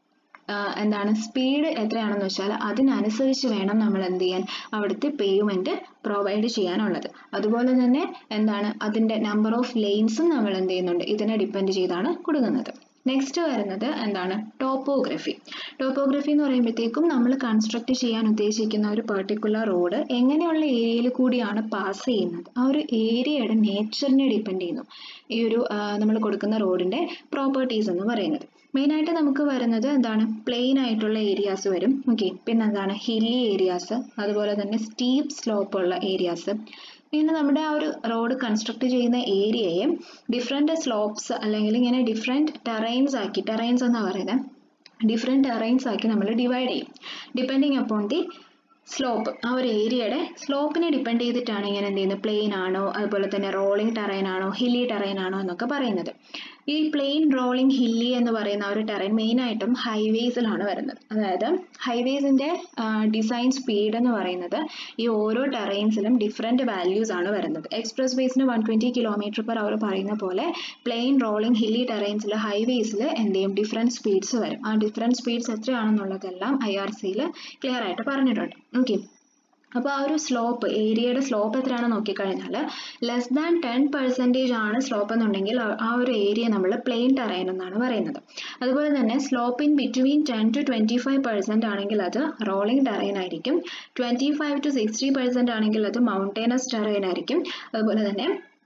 ആ, എന്താണ് സ്പീഡ് എത്രയാണെന്ന് വെച്ചാൽ അതിനനുസരിച്ച് വേണം നമ്മൾ എന്ത് ചെയ്യാൻ അവിടുത്തെ പേയ്മെന്റ് പ്രൊവൈഡ് ചെയ്യാനുള്ളത് അതുപോലെ തന്നെ എന്താണ് അതിന്റെ നമ്പർ ഓഫ് ലെയിൻസും നമ്മൾ എന്ത് ചെയ്യുന്നുണ്ട് ഇതിനെ ഡിപ്പെൻഡ് ചെയ്താണ് കൊടുക്കുന്നത് നെക്സ്റ്റ് വരുന്നത് എന്താണ് ടോപ്പോഗ്രഫി ടോപ്പോഗ്രഫി എന്ന് പറയുമ്പോഴത്തേക്കും നമ്മൾ കൺസ്ട്രക്ട് ചെയ്യാൻ ഉദ്ദേശിക്കുന്ന ഒരു പെർട്ടിക്കുലർ റോഡ് എങ്ങനെയുള്ള ഏരിയയിൽ കൂടിയാണ് പാസ് ചെയ്യുന്നത് ആ ഒരു ഏരിയയുടെ നേച്ചറിനെ ഡിപ്പെൻഡ് ചെയ്യുന്നു ഈ ഒരു നമ്മൾ കൊടുക്കുന്ന റോഡിന്റെ പ്രോപ്പർട്ടീസ് എന്ന് പറയുന്നത് മെയിനായിട്ട് നമുക്ക് വരുന്നത് എന്താണ് പ്ലെയിൻ ആയിട്ടുള്ള ഏരിയാസ് വരും ഓക്കെ പിന്നെ എന്താണ് ഹില്ലി ഏരിയാസ് അതുപോലെ തന്നെ സ്റ്റീപ്പ് സ്ലോപ്പ് ഉള്ള ഏരിയാസ് പിന്നെ നമ്മുടെ ആ ഒരു റോഡ് കൺസ്ട്രക്ട് ചെയ്യുന്ന ഏരിയയെ ഡിഫറെൻറ്റ് സ്ലോപ്സ് അല്ലെങ്കിൽ ഇങ്ങനെ ഡിഫറെൻറ്റ് ടെറൈൻസ് ആക്കി ടെറൈൻസ് എന്നാണ് പറയുന്നത് ഡിഫറെൻറ്റ് ടെറൈൻസ് ആക്കി നമ്മൾ ഡിവൈഡ് ചെയ്യും ഡിപ്പെൻഡിങ് അപ്പോൺ ദി സ്ലോപ്പ് ആ ഒരു ഏരിയയുടെ സ്ലോപ്പിനെ ഡിപ്പെൻഡ് ചെയ്തിട്ടാണ് ഇങ്ങനെ എന്ത് ചെയ്യുന്നത് പ്ലെയിൻ ആണോ അതുപോലെ തന്നെ റോളിംഗ് ടെറൈൻ ആണോ ഹില്ലി ടെറൈൻ ആണോ എന്നൊക്കെ പറയുന്നത് ഈ പ്ലെയിൻ റോളിംഗ് ഹില്ലി എന്ന് പറയുന്ന ആ ഒരു ടെറൈൻ മെയിനായിട്ടും ഹൈവേസിലാണ് വരുന്നത് അതായത് ഹൈവേസിന്റെ ഡിസൈൻ സ്പീഡ് എന്ന് പറയുന്നത് ഈ ഓരോ ടെറൈൻസിലും ഡിഫറെൻറ്റ് വാല്യൂസ് ആണ് വരുന്നത് എക്സ്പ്രസ് വേസിന് one twenty kilometre per hour പറയുന്ന പോലെ പ്ലെയിൻ റോളിംഗ് ഹില്ലി ടെറൈൻസിൽ ഹൈവേസിൽ എന്ത് ചെയ്യും ഡിഫറെൻറ്റ് സ്പീഡ്സ് വരും ആ ഡിഫറെൻറ്റ് സ്പീഡ്സ് എത്രയാണെന്നുള്ളതെല്ലാം ഐ ആർ സിയിൽ ക്ലിയർ ആയിട്ട് പറഞ്ഞിട്ടുണ്ട് ഓക്കെ അപ്പോൾ ആ ഒരു സ്ലോപ്പ് ഏരിയയുടെ സ്ലോപ്പ് എത്രയാണെന്ന് നോക്കിക്കഴിഞ്ഞാൽ ലെസ് ദാൻ ടെൻ പെർസെൻറ്റേജ് ആണ് സ്ലോപ്പ് എന്നുണ്ടെങ്കിൽ ആ- ആ ഒരു ഏരിയ നമ്മൾ പ്ലെയിൻ ടെറൈൻ എന്നാണ് പറയുന്നത് അതുപോലെ തന്നെ slope in between ten to twenty five percent ആണെങ്കിൽ അത് റോളിംഗ് ടെറൈൻ ആയിരിക്കും twenty five to sixty percent ആണെങ്കിൽ അത് മൗണ്ടൈനസ് ടെറൈൻ ആയിരിക്കും അതുപോലെ തന്നെ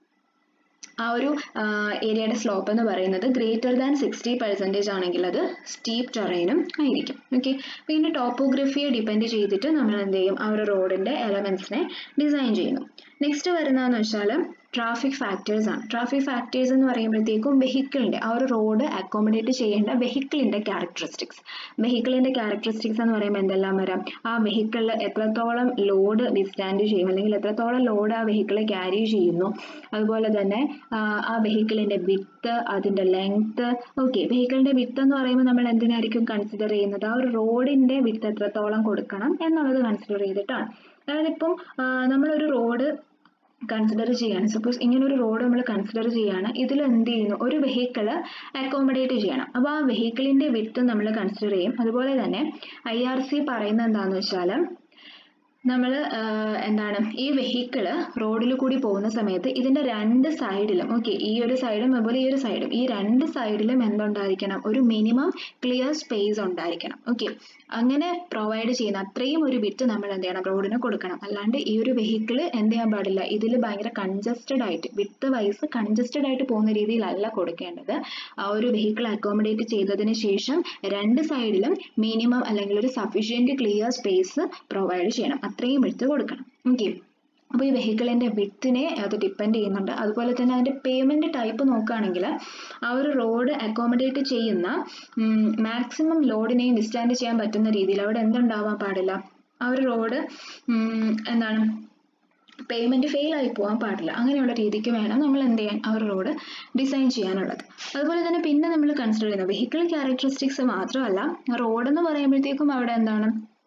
ആ ഒരു ഏരിയയുടെ സ്ലോപ്പ് എന്ന് പറയുന്നത് ഗ്രേറ്റർ ദാൻ സിക്സ്റ്റി പെർസെൻറ്റേജ് ആണെങ്കിൽ അത് സ്റ്റീപ്പ് ടെറൈനും ആയിരിക്കും ഓക്കെ പിന്നെ ടോപ്പോഗ്രഫിയെ ഡിപ്പെൻഡ് ചെയ്തിട്ട് നമ്മൾ എന്ത് ചെയ്യും ആ ഒരു റോഡിൻ്റെ എലമെൻസിനെ ഡിസൈൻ ചെയ്യുന്നു നെക്സ്റ്റ് വരുന്നതെന്ന് വെച്ചാൽ ട്രാഫിക് ഫാക്ടേഴ്സ് ആണ് ട്രാഫിക് ഫാക്ടേഴ്സ് എന്ന് പറയുമ്പോഴത്തേക്കും വെഹിക്കിളിൻ്റെ ആ ഒരു റോഡ് അക്കോമഡേറ്റ് ചെയ്യേണ്ട വെഹിക്കിളിൻ്റെ ക്യാരക്ടറിസ്റ്റിക്സ് വെഹിക്കിളിൻ്റെ ക്യാരക്ടറിസ്റ്റിക്സ് എന്ന് പറയുമ്പോൾ എന്തെല്ലാം വരാം ആ വെഹിക്കിളിൽ എത്രത്തോളം ലോഡ് വിസ്റ്റാൻഡ് ചെയ്യും അല്ലെങ്കിൽ എത്രത്തോളം ലോഡ് ആ വെഹിക്കിൾ ക്യാരി ചെയ്യുന്നു അതുപോലെ തന്നെ ആ, ആ വെഹിക്കിളിൻ്റെ വിത്ത് അതിൻ്റെ ലെങ്ത് ഓക്കെ വെഹിക്കിളിൻ്റെ വിത്ത് എന്ന് പറയുമ്പോൾ നമ്മൾ എന്തിനായിരിക്കും കൺസിഡർ ചെയ്യുന്നത് ആ ഒരു റോഡിൻ്റെ വിത്ത് എത്രത്തോളം കൊടുക്കണം എന്നുള്ളത് കൺസിഡർ ചെയ്തിട്ടാണ് അതായത് ഇപ്പം ആ, നമ്മളൊരു റോഡ് കൺസിഡർ ചെയ്യാണ് സപ്പോസ് ഇങ്ങനെ ഒരു റോഡ് നമ്മൾ കൺസിഡർ ചെയ്യാണ് ഇതിൽ എന്ത് ചെയ്യുന്നു ഒരു വെഹിക്കിൾ അക്കോമഡേറ്റ് ചെയ്യണം അപ്പോൾ ആ വെഹിക്കിളിൻ്റെ വിട്ട് നമ്മൾ കൺസിഡർ ചെയ്യും അതുപോലെ തന്നെ ഐ ആർ സി പറയുന്നത് എന്താണെന്ന് വെച്ചാൽ നമ്മൾ എന്താണ് ഈ വെഹിക്കിള് റോഡിൽ കൂടി പോകുന്ന സമയത്ത് ഇതിന്റെ രണ്ട് സൈഡിലും ഓക്കെ ഈ ഒരു സൈഡും അതുപോലെ ഈ ഒരു സൈഡും ഈ രണ്ട് സൈഡിലും എന്തുണ്ടായിരിക്കണം ഒരു മിനിമം ക്ലിയർ സ്പേസ് ഉണ്ടായിരിക്കണം ഓക്കെ അങ്ങനെ പ്രൊവൈഡ് ചെയ്യുന്ന അത്രയും ഒരു ബിറ്റ് നമ്മൾ എന്ത് ചെയ്യണം റോഡിന് കൊടുക്കണം അല്ലാണ്ട് ഈ ഒരു വെഹിക്കിൾ എന്ത് ചെയ്യാൻ പാടില്ല ഇതിൽ ഭയങ്കര കൺജസ്റ്റഡ് ആയിട്ട് വിത്ത് വൈസ് കൺജസ്റ്റഡ് ആയിട്ട് പോകുന്ന രീതിയിലല്ല കൊടുക്കേണ്ടത് ആ ഒരു വെഹിക്കിൾ അക്കോമഡേറ്റ് ചെയ്തതിന് ശേഷം രണ്ട് സൈഡിലും മിനിമം അല്ലെങ്കിൽ ഒരു സഫീഷ്യൻറ്റ് ക്ലിയർ സ്പേസ് പ്രൊവൈഡ് ചെയ്യണം അത്രയും എടുത്ത് കൊടുക്കണം ഓക്കെ അപ്പോൾ ഈ വെഹിക്കിളിൻ്റെ വിത്തിനെ അത് ഡിപ്പെൻഡ് ചെയ്യുന്നുണ്ട് അതുപോലെ തന്നെ അതിൻ്റെ പേയ്മെൻറ്റ് ടൈപ്പ് നോക്കുകയാണെങ്കിൽ ആ ഒരു റോഡ് അക്കോമഡേറ്റ് ചെയ്യുന്ന മാക്സിമം ലോഡിനെയും വിസ്റ്റാൻഡ് ചെയ്യാൻ പറ്റുന്ന രീതിയിൽ അവിടെ എന്തുണ്ടാവാൻ പാടില്ല ആ ഒരു റോഡ് എന്താണ് പേയ്മെന്റ് ഫെയിൽ ആയി പോകാൻ പാടില്ല അങ്ങനെയുള്ള രീതിക്ക് വേണം നമ്മൾ എന്ത് ചെയ്യാൻ ആ ഒരു റോഡ് ഡിസൈൻ ചെയ്യാനുള്ളത് അതുപോലെ തന്നെ പിന്നെ നമ്മൾ കൺസിഡർ ചെയ്യുന്ന വെഹിക്കിൾ ക്യാരക്ടറിസ്റ്റിക്സ് മാത്രമല്ല റോഡ് എന്ന് പറയുമ്പോഴത്തേക്കും അവിടെ എന്താണ്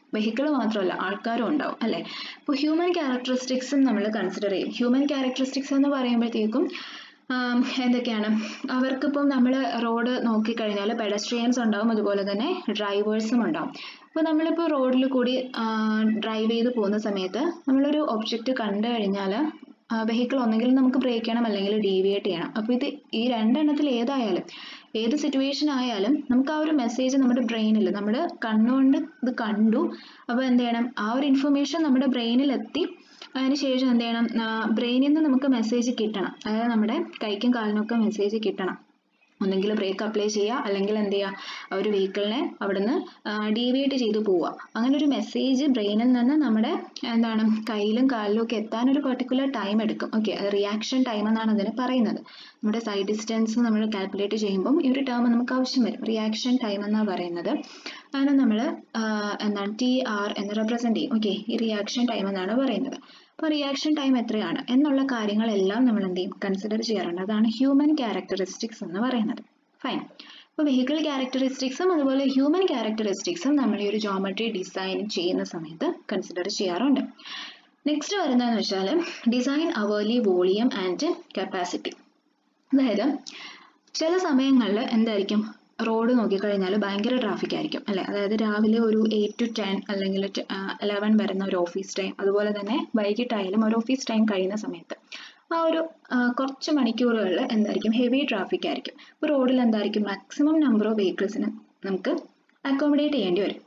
വെഹിക്കിൾ മാത്രമല്ല ആൾക്കാരും ഉണ്ടാവും അല്ലേ അപ്പോൾ ഹ്യൂമൻ ക്യാരക്ടറിസ്റ്റിക്സും നമ്മൾ കൺസിഡർ ചെയ്യും ഹ്യൂമൻ ക്യാരക്ടറിസ്റ്റിക്സ് എന്ന് പറയുമ്പോഴത്തേക്കും ആം, എന്തൊക്കെയാണ് അവർക്കിപ്പം നമ്മൾ റോഡ് നോക്കിക്കഴിഞ്ഞാൽ പെഡസ്ട്രിയൻസ് ഉണ്ടാവും അതുപോലെ തന്നെ ഡ്രൈവേഴ്സും ഉണ്ടാവും അപ്പോൾ നമ്മളിപ്പോൾ റോഡിൽ കൂടി ഡ്രൈവ് ചെയ്ത് പോകുന്ന സമയത്ത് നമ്മളൊരു ഒബ്ജക്റ്റ് കണ്ടു കഴിഞ്ഞാൽ വെഹിക്കിൾ ഒന്നെങ്കിൽ നമുക്ക് ബ്രേക്ക് ചെയ്യണം അല്ലെങ്കിൽ ഡീവിയേറ്റ് ചെയ്യണം അപ്പോൾ ഇത് ഈ രണ്ടെണ്ണത്തിൽ ഏതായാലും ഏത് സിറ്റുവേഷൻ ആയാലും നമുക്ക് ആ ഒരു മെസ്സേജ് നമ്മുടെ ബ്രെയിനിൽ നമ്മൾ കണ്ണുകൊണ്ട് ഇത് കണ്ടു അപ്പോൾ എന്ത് ചെയ്യണം ആ ഒരു ഇൻഫർമേഷൻ നമ്മുടെ ബ്രെയിനിൽ എത്തി അതിനുശേഷം എന്ത് ചെയ്യണം ബ്രെയിനിൽ നിന്ന് നമുക്ക് മെസ്സേജ് കിട്ടണം അതായത് നമ്മുടെ കൈക്കും കാലിനൊക്കെ മെസ്സേജ് കിട്ടണം ഒന്നെങ്കിൽ ബ്രേക്ക് അപ്ലൈ ചെയ്യുക അല്ലെങ്കിൽ എന്ത് ചെയ്യുക ആ ഒരു വെഹിക്കിളിനെ അവിടുന്ന് ഡീവിയേറ്റ് ചെയ്ത് പോവുക അങ്ങനെ ഒരു മെസ്സേജ് ബ്രെയിനിൽ നിന്ന് നമ്മുടെ എന്താണ് കയ്യിലും കാലിലും ഒക്കെ എത്താൻ ഒരു പെർട്ടിക്കുലർ ടൈം എടുക്കും ഓക്കെ അത് റിയാക്ഷൻ ടൈം എന്നാണ് അതിന് പറയുന്നത് നമ്മുടെ സൈഡ് ഡിസ്റ്റൻസ് നമ്മൾ കാൽക്കുലേറ്റ് ചെയ്യുമ്പം ഈ ഒരു ടേം നമുക്ക് ആവശ്യം വരും റിയാക്ഷൻ ടൈം എന്നാണ് പറയുന്നത് അതിനെ നമ്മൾ എന്താണ് ടി ആർ എന്ന് റെപ്രസെന്റ് ചെയ്യും ഓക്കെ ഈ റിയാക്ഷൻ ടൈം എന്നാണ് പറയുന്നത് അപ്പോൾ റിയാക്ഷൻ ടൈം എത്രയാണ് എന്നുള്ള കാര്യങ്ങളെല്ലാം നമ്മൾ എന്ത് ചെയ്യും കൺസിഡർ ചെയ്യാറുണ്ട് അതാണ് ഹ്യൂമൻ ക്യാരക്ടറിസ്റ്റിക്സ് എന്ന് പറയുന്നത് ഫൈൻ അപ്പോൾ വെഹിക്കിൾ ക്യാരക്ടറിസ്റ്റിക്സും അതുപോലെ ഹ്യൂമൻ ക്യാരക്ടറിസ്റ്റിക്സും നമ്മൾ ഈ ഒരു ജോമെട്രി ഡിസൈൻ ചെയ്യുന്ന സമയത്ത് കൺസിഡർ ചെയ്യാറുണ്ട് നെക്സ്റ്റ് വരുന്നതെന്ന് വെച്ചാൽ design hourly volume and capacity അതായത് ചില സമയങ്ങളിൽ എന്തായിരിക്കും റോഡ് നോക്കിക്കഴിഞ്ഞാൽ ഭയങ്കര ട്രാഫിക് ആയിരിക്കും അല്ലെ അതായത് രാവിലെ ഒരു എയ്റ്റ് ടു ടെൻ അല്ലെങ്കിൽ ഇലവൻ വരുന്ന ഒരു ഓഫീസ് ടൈം അതുപോലെ തന്നെ വൈകിട്ടായാലും ഒരു ഓഫീസ് ടൈം കഴിയുന്ന സമയത്ത് ആ ഒരു ആ, കുറച്ച് മണിക്കൂറുകളിൽ എന്തായിരിക്കും ഹെവി ട്രാഫിക് ആയിരിക്കും ഇപ്പോൾ റോഡിൽ എന്തായിരിക്കും മാക്സിമം നമ്പർ ഓഫ് വെഹിക്കിൾസിന് നമുക്ക് അക്കോമഡേറ്റ് ചെയ്യേണ്ടി വരും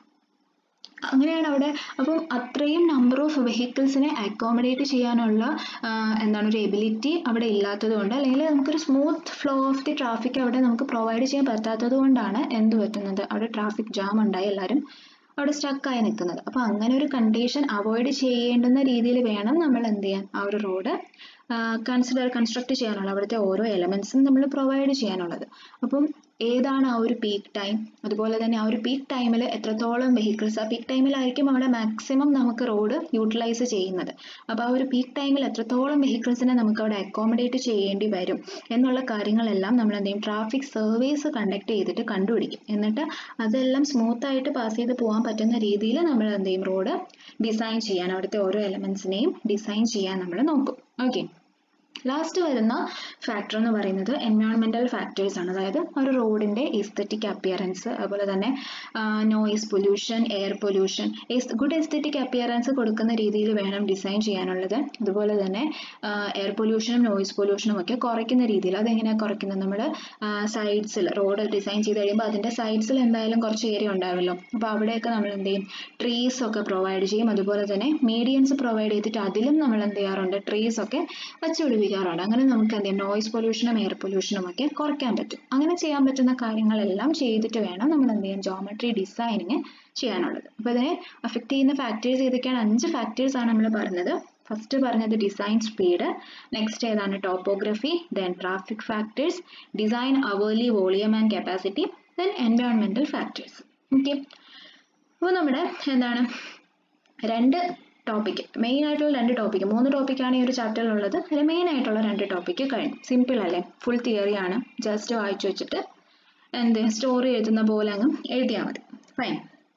അങ്ങനെയാണ് അവിടെ അപ്പം അത്രയും നമ്പർ ഓഫ് വെഹിക്കിൾസിനെ അക്കോമഡേറ്റ് ചെയ്യാനുള്ള ആ, എന്താണ് ഒരു എബിലിറ്റി അവിടെ ഇല്ലാത്തത് കൊണ്ട് അല്ലെങ്കിൽ നമുക്കൊരു smooth flow of the traffic അവിടെ നമുക്ക് പ്രൊവൈഡ് ചെയ്യാൻ പറ്റാത്തത് കൊണ്ടാണ് എന്ത് പറ്റുന്നത് അവിടെ ട്രാഫിക് ജാം ഉണ്ടായി എല്ലാവരും അവിടെ സ്റ്റക്കായി നിൽക്കുന്നത് അപ്പോൾ അങ്ങനെ ഒരു കണ്ടീഷൻ അവോയ്ഡ് ചെയ്യേണ്ടുന്ന രീതിയിൽ വേണം നമ്മൾ എന്ത് ചെയ്യാൻ ആ ഒരു റോഡ് കൺസിഡർ കൺസ്ട്രക്ട് ചെയ്യാനുള്ള അവിടുത്തെ ഓരോ എലമെന്റ്സും നമ്മൾ പ്രൊവൈഡ് ചെയ്യാനുള്ളത് അപ്പം ഏതാണ് ആ ഒരു പീക്ക് ടൈം അതുപോലെ തന്നെ ആ ഒരു പീക്ക് ടൈമിൽ എത്രത്തോളം വെഹിക്കിൾസ് ആ പീക്ക് ടൈമിലായിരിക്കും അവിടെ മാക്സിമം നമുക്ക് റോഡ് യൂട്ടിലൈസ് ചെയ്യുന്നത് അപ്പോൾ ആ ഒരു പീക്ക് ടൈമിൽ എത്രത്തോളം വെഹിക്കിൾസിനെ നമുക്ക് അവിടെ അക്കോമഡേറ്റ് ചെയ്യേണ്ടി വരും എന്നുള്ള കാര്യങ്ങളെല്ലാം നമ്മൾ എന്ത് ചെയ്യും ട്രാഫിക് സർവേസ് കണ്ടക്ട് ചെയ്തിട്ട് കണ്ടുപിടിക്കും എന്നിട്ട് അതെല്ലാം സ്മൂത്ത് ആയിട്ട് പാസ് ചെയ്ത് പോകാൻ പറ്റുന്ന രീതിയിൽ നമ്മൾ എന്ത് ചെയ്യും റോഡ് ഡിസൈൻ ചെയ്യാൻ അവിടുത്തെ ഓരോ എലമെന്റ്സിനെയും ഡിസൈൻ ചെയ്യാൻ നമ്മൾ നോക്കും ഓക്കെ ലാസ്റ്റ് വരുന്ന ഫാക്ടർ എന്ന് പറയുന്നത് എൻവയോൺമെന്റൽ ഫാക്ടേഴ്സ് ആണ് അതായത് ഒരു റോഡിന്റെ എസ്തെറ്റിക് അപ്പിയറൻസ് അതുപോലെ തന്നെ noise pollution air pollution good aesthetic appearance കൊടുക്കുന്ന രീതിയിൽ വേണം ഡിസൈൻ ചെയ്യാനുള്ളത് അതുപോലെ തന്നെ എയർ പൊല്യൂഷനും നോയിസ് പൊല്യൂഷനും ഒക്കെ കുറയ്ക്കുന്ന രീതിയിൽ അതെങ്ങനെയാണ് കുറയ്ക്കുന്നത് നമ്മൾ സൈഡ്സിൽ റോഡ് ഡിസൈൻ ചെയ്ത് കഴിയുമ്പോൾ അതിന്റെ സൈഡ്സിൽ എന്തായാലും കുറച്ച് ഏരിയ ഉണ്ടാവുമല്ലോ അപ്പോൾ അവിടെയൊക്കെ നമ്മൾ എന്ത് ചെയ്യും ട്രീസ് ഒക്കെ പ്രൊവൈഡ് ചെയ്യും അതുപോലെ തന്നെ മീഡിയൻസ് പ്രൊവൈഡ് ചെയ്തിട്ട് അതിലും നമ്മൾ എന്ത് ചെയ്യാറുണ്ട് ട്രീസ് ഒക്കെ വച്ചുപിടിപ്പിക്കാറുണ്ട് അങ്ങനെ നമുക്ക് എന്ത് ചെയ്യും നോയിസ് പൊല്യൂഷനും എയർ പൊല്യൂഷനും ഒക്കെ കുറയ്ക്കാൻ പറ്റും അങ്ങനെ ചെയ്യാൻ പറ്റുന്ന കാര്യങ്ങളെല്ലാം ചെയ്തിട്ട് വേണം നമ്മൾ എന്ത് ചെയ്യാൻ ജോമെട്രി ഡിസൈനിങ് ചെയ്യാനുള്ളത് അപ്പോൾ ഇതിനെ അഫക്റ്റ് ചെയ്യുന്ന ഫാക്ടേഴ്സ് ഏതൊക്കെയാണ് അഞ്ച് ഫാക്ടേഴ്സ് ആണ് നമ്മൾ പറഞ്ഞത് ഫസ്റ്റ് പറഞ്ഞത് ഡിസൈൻ സ്പീഡ് നെക്സ്റ്റ് ഏതാണ് topography then traffic factors design hourly volume and capacity then എൻവയോൺമെന്റൽ ഫാക്ടേഴ്സ് ഓക്കെ അപ്പോൾ നമ്മുടെ എന്താണ് രണ്ട് ടോപ്പിക് മെയിൻ ആയിട്ടുള്ള രണ്ട് ടോപ്പിക് മൂന്ന് ടോപ്പിക്കാണ് ഈ ഒരു ചാപ്റ്ററിൽ ഉള്ളത് അതിൽ മെയിൻ ആയിട്ടുള്ള രണ്ട് ടോപ്പിക്ക് കഴിഞ്ഞു സിമ്പിൾ അല്ലേ ഫുൾ തിയറി ആണ് ജസ്റ്റ് വായിച്ചു വെച്ചിട്ട് എന്ത് സ്റ്റോറി എഴുതുന്ന പോലെ അങ്ങ് എഴുതിയാൽ മതി ഫൈൻ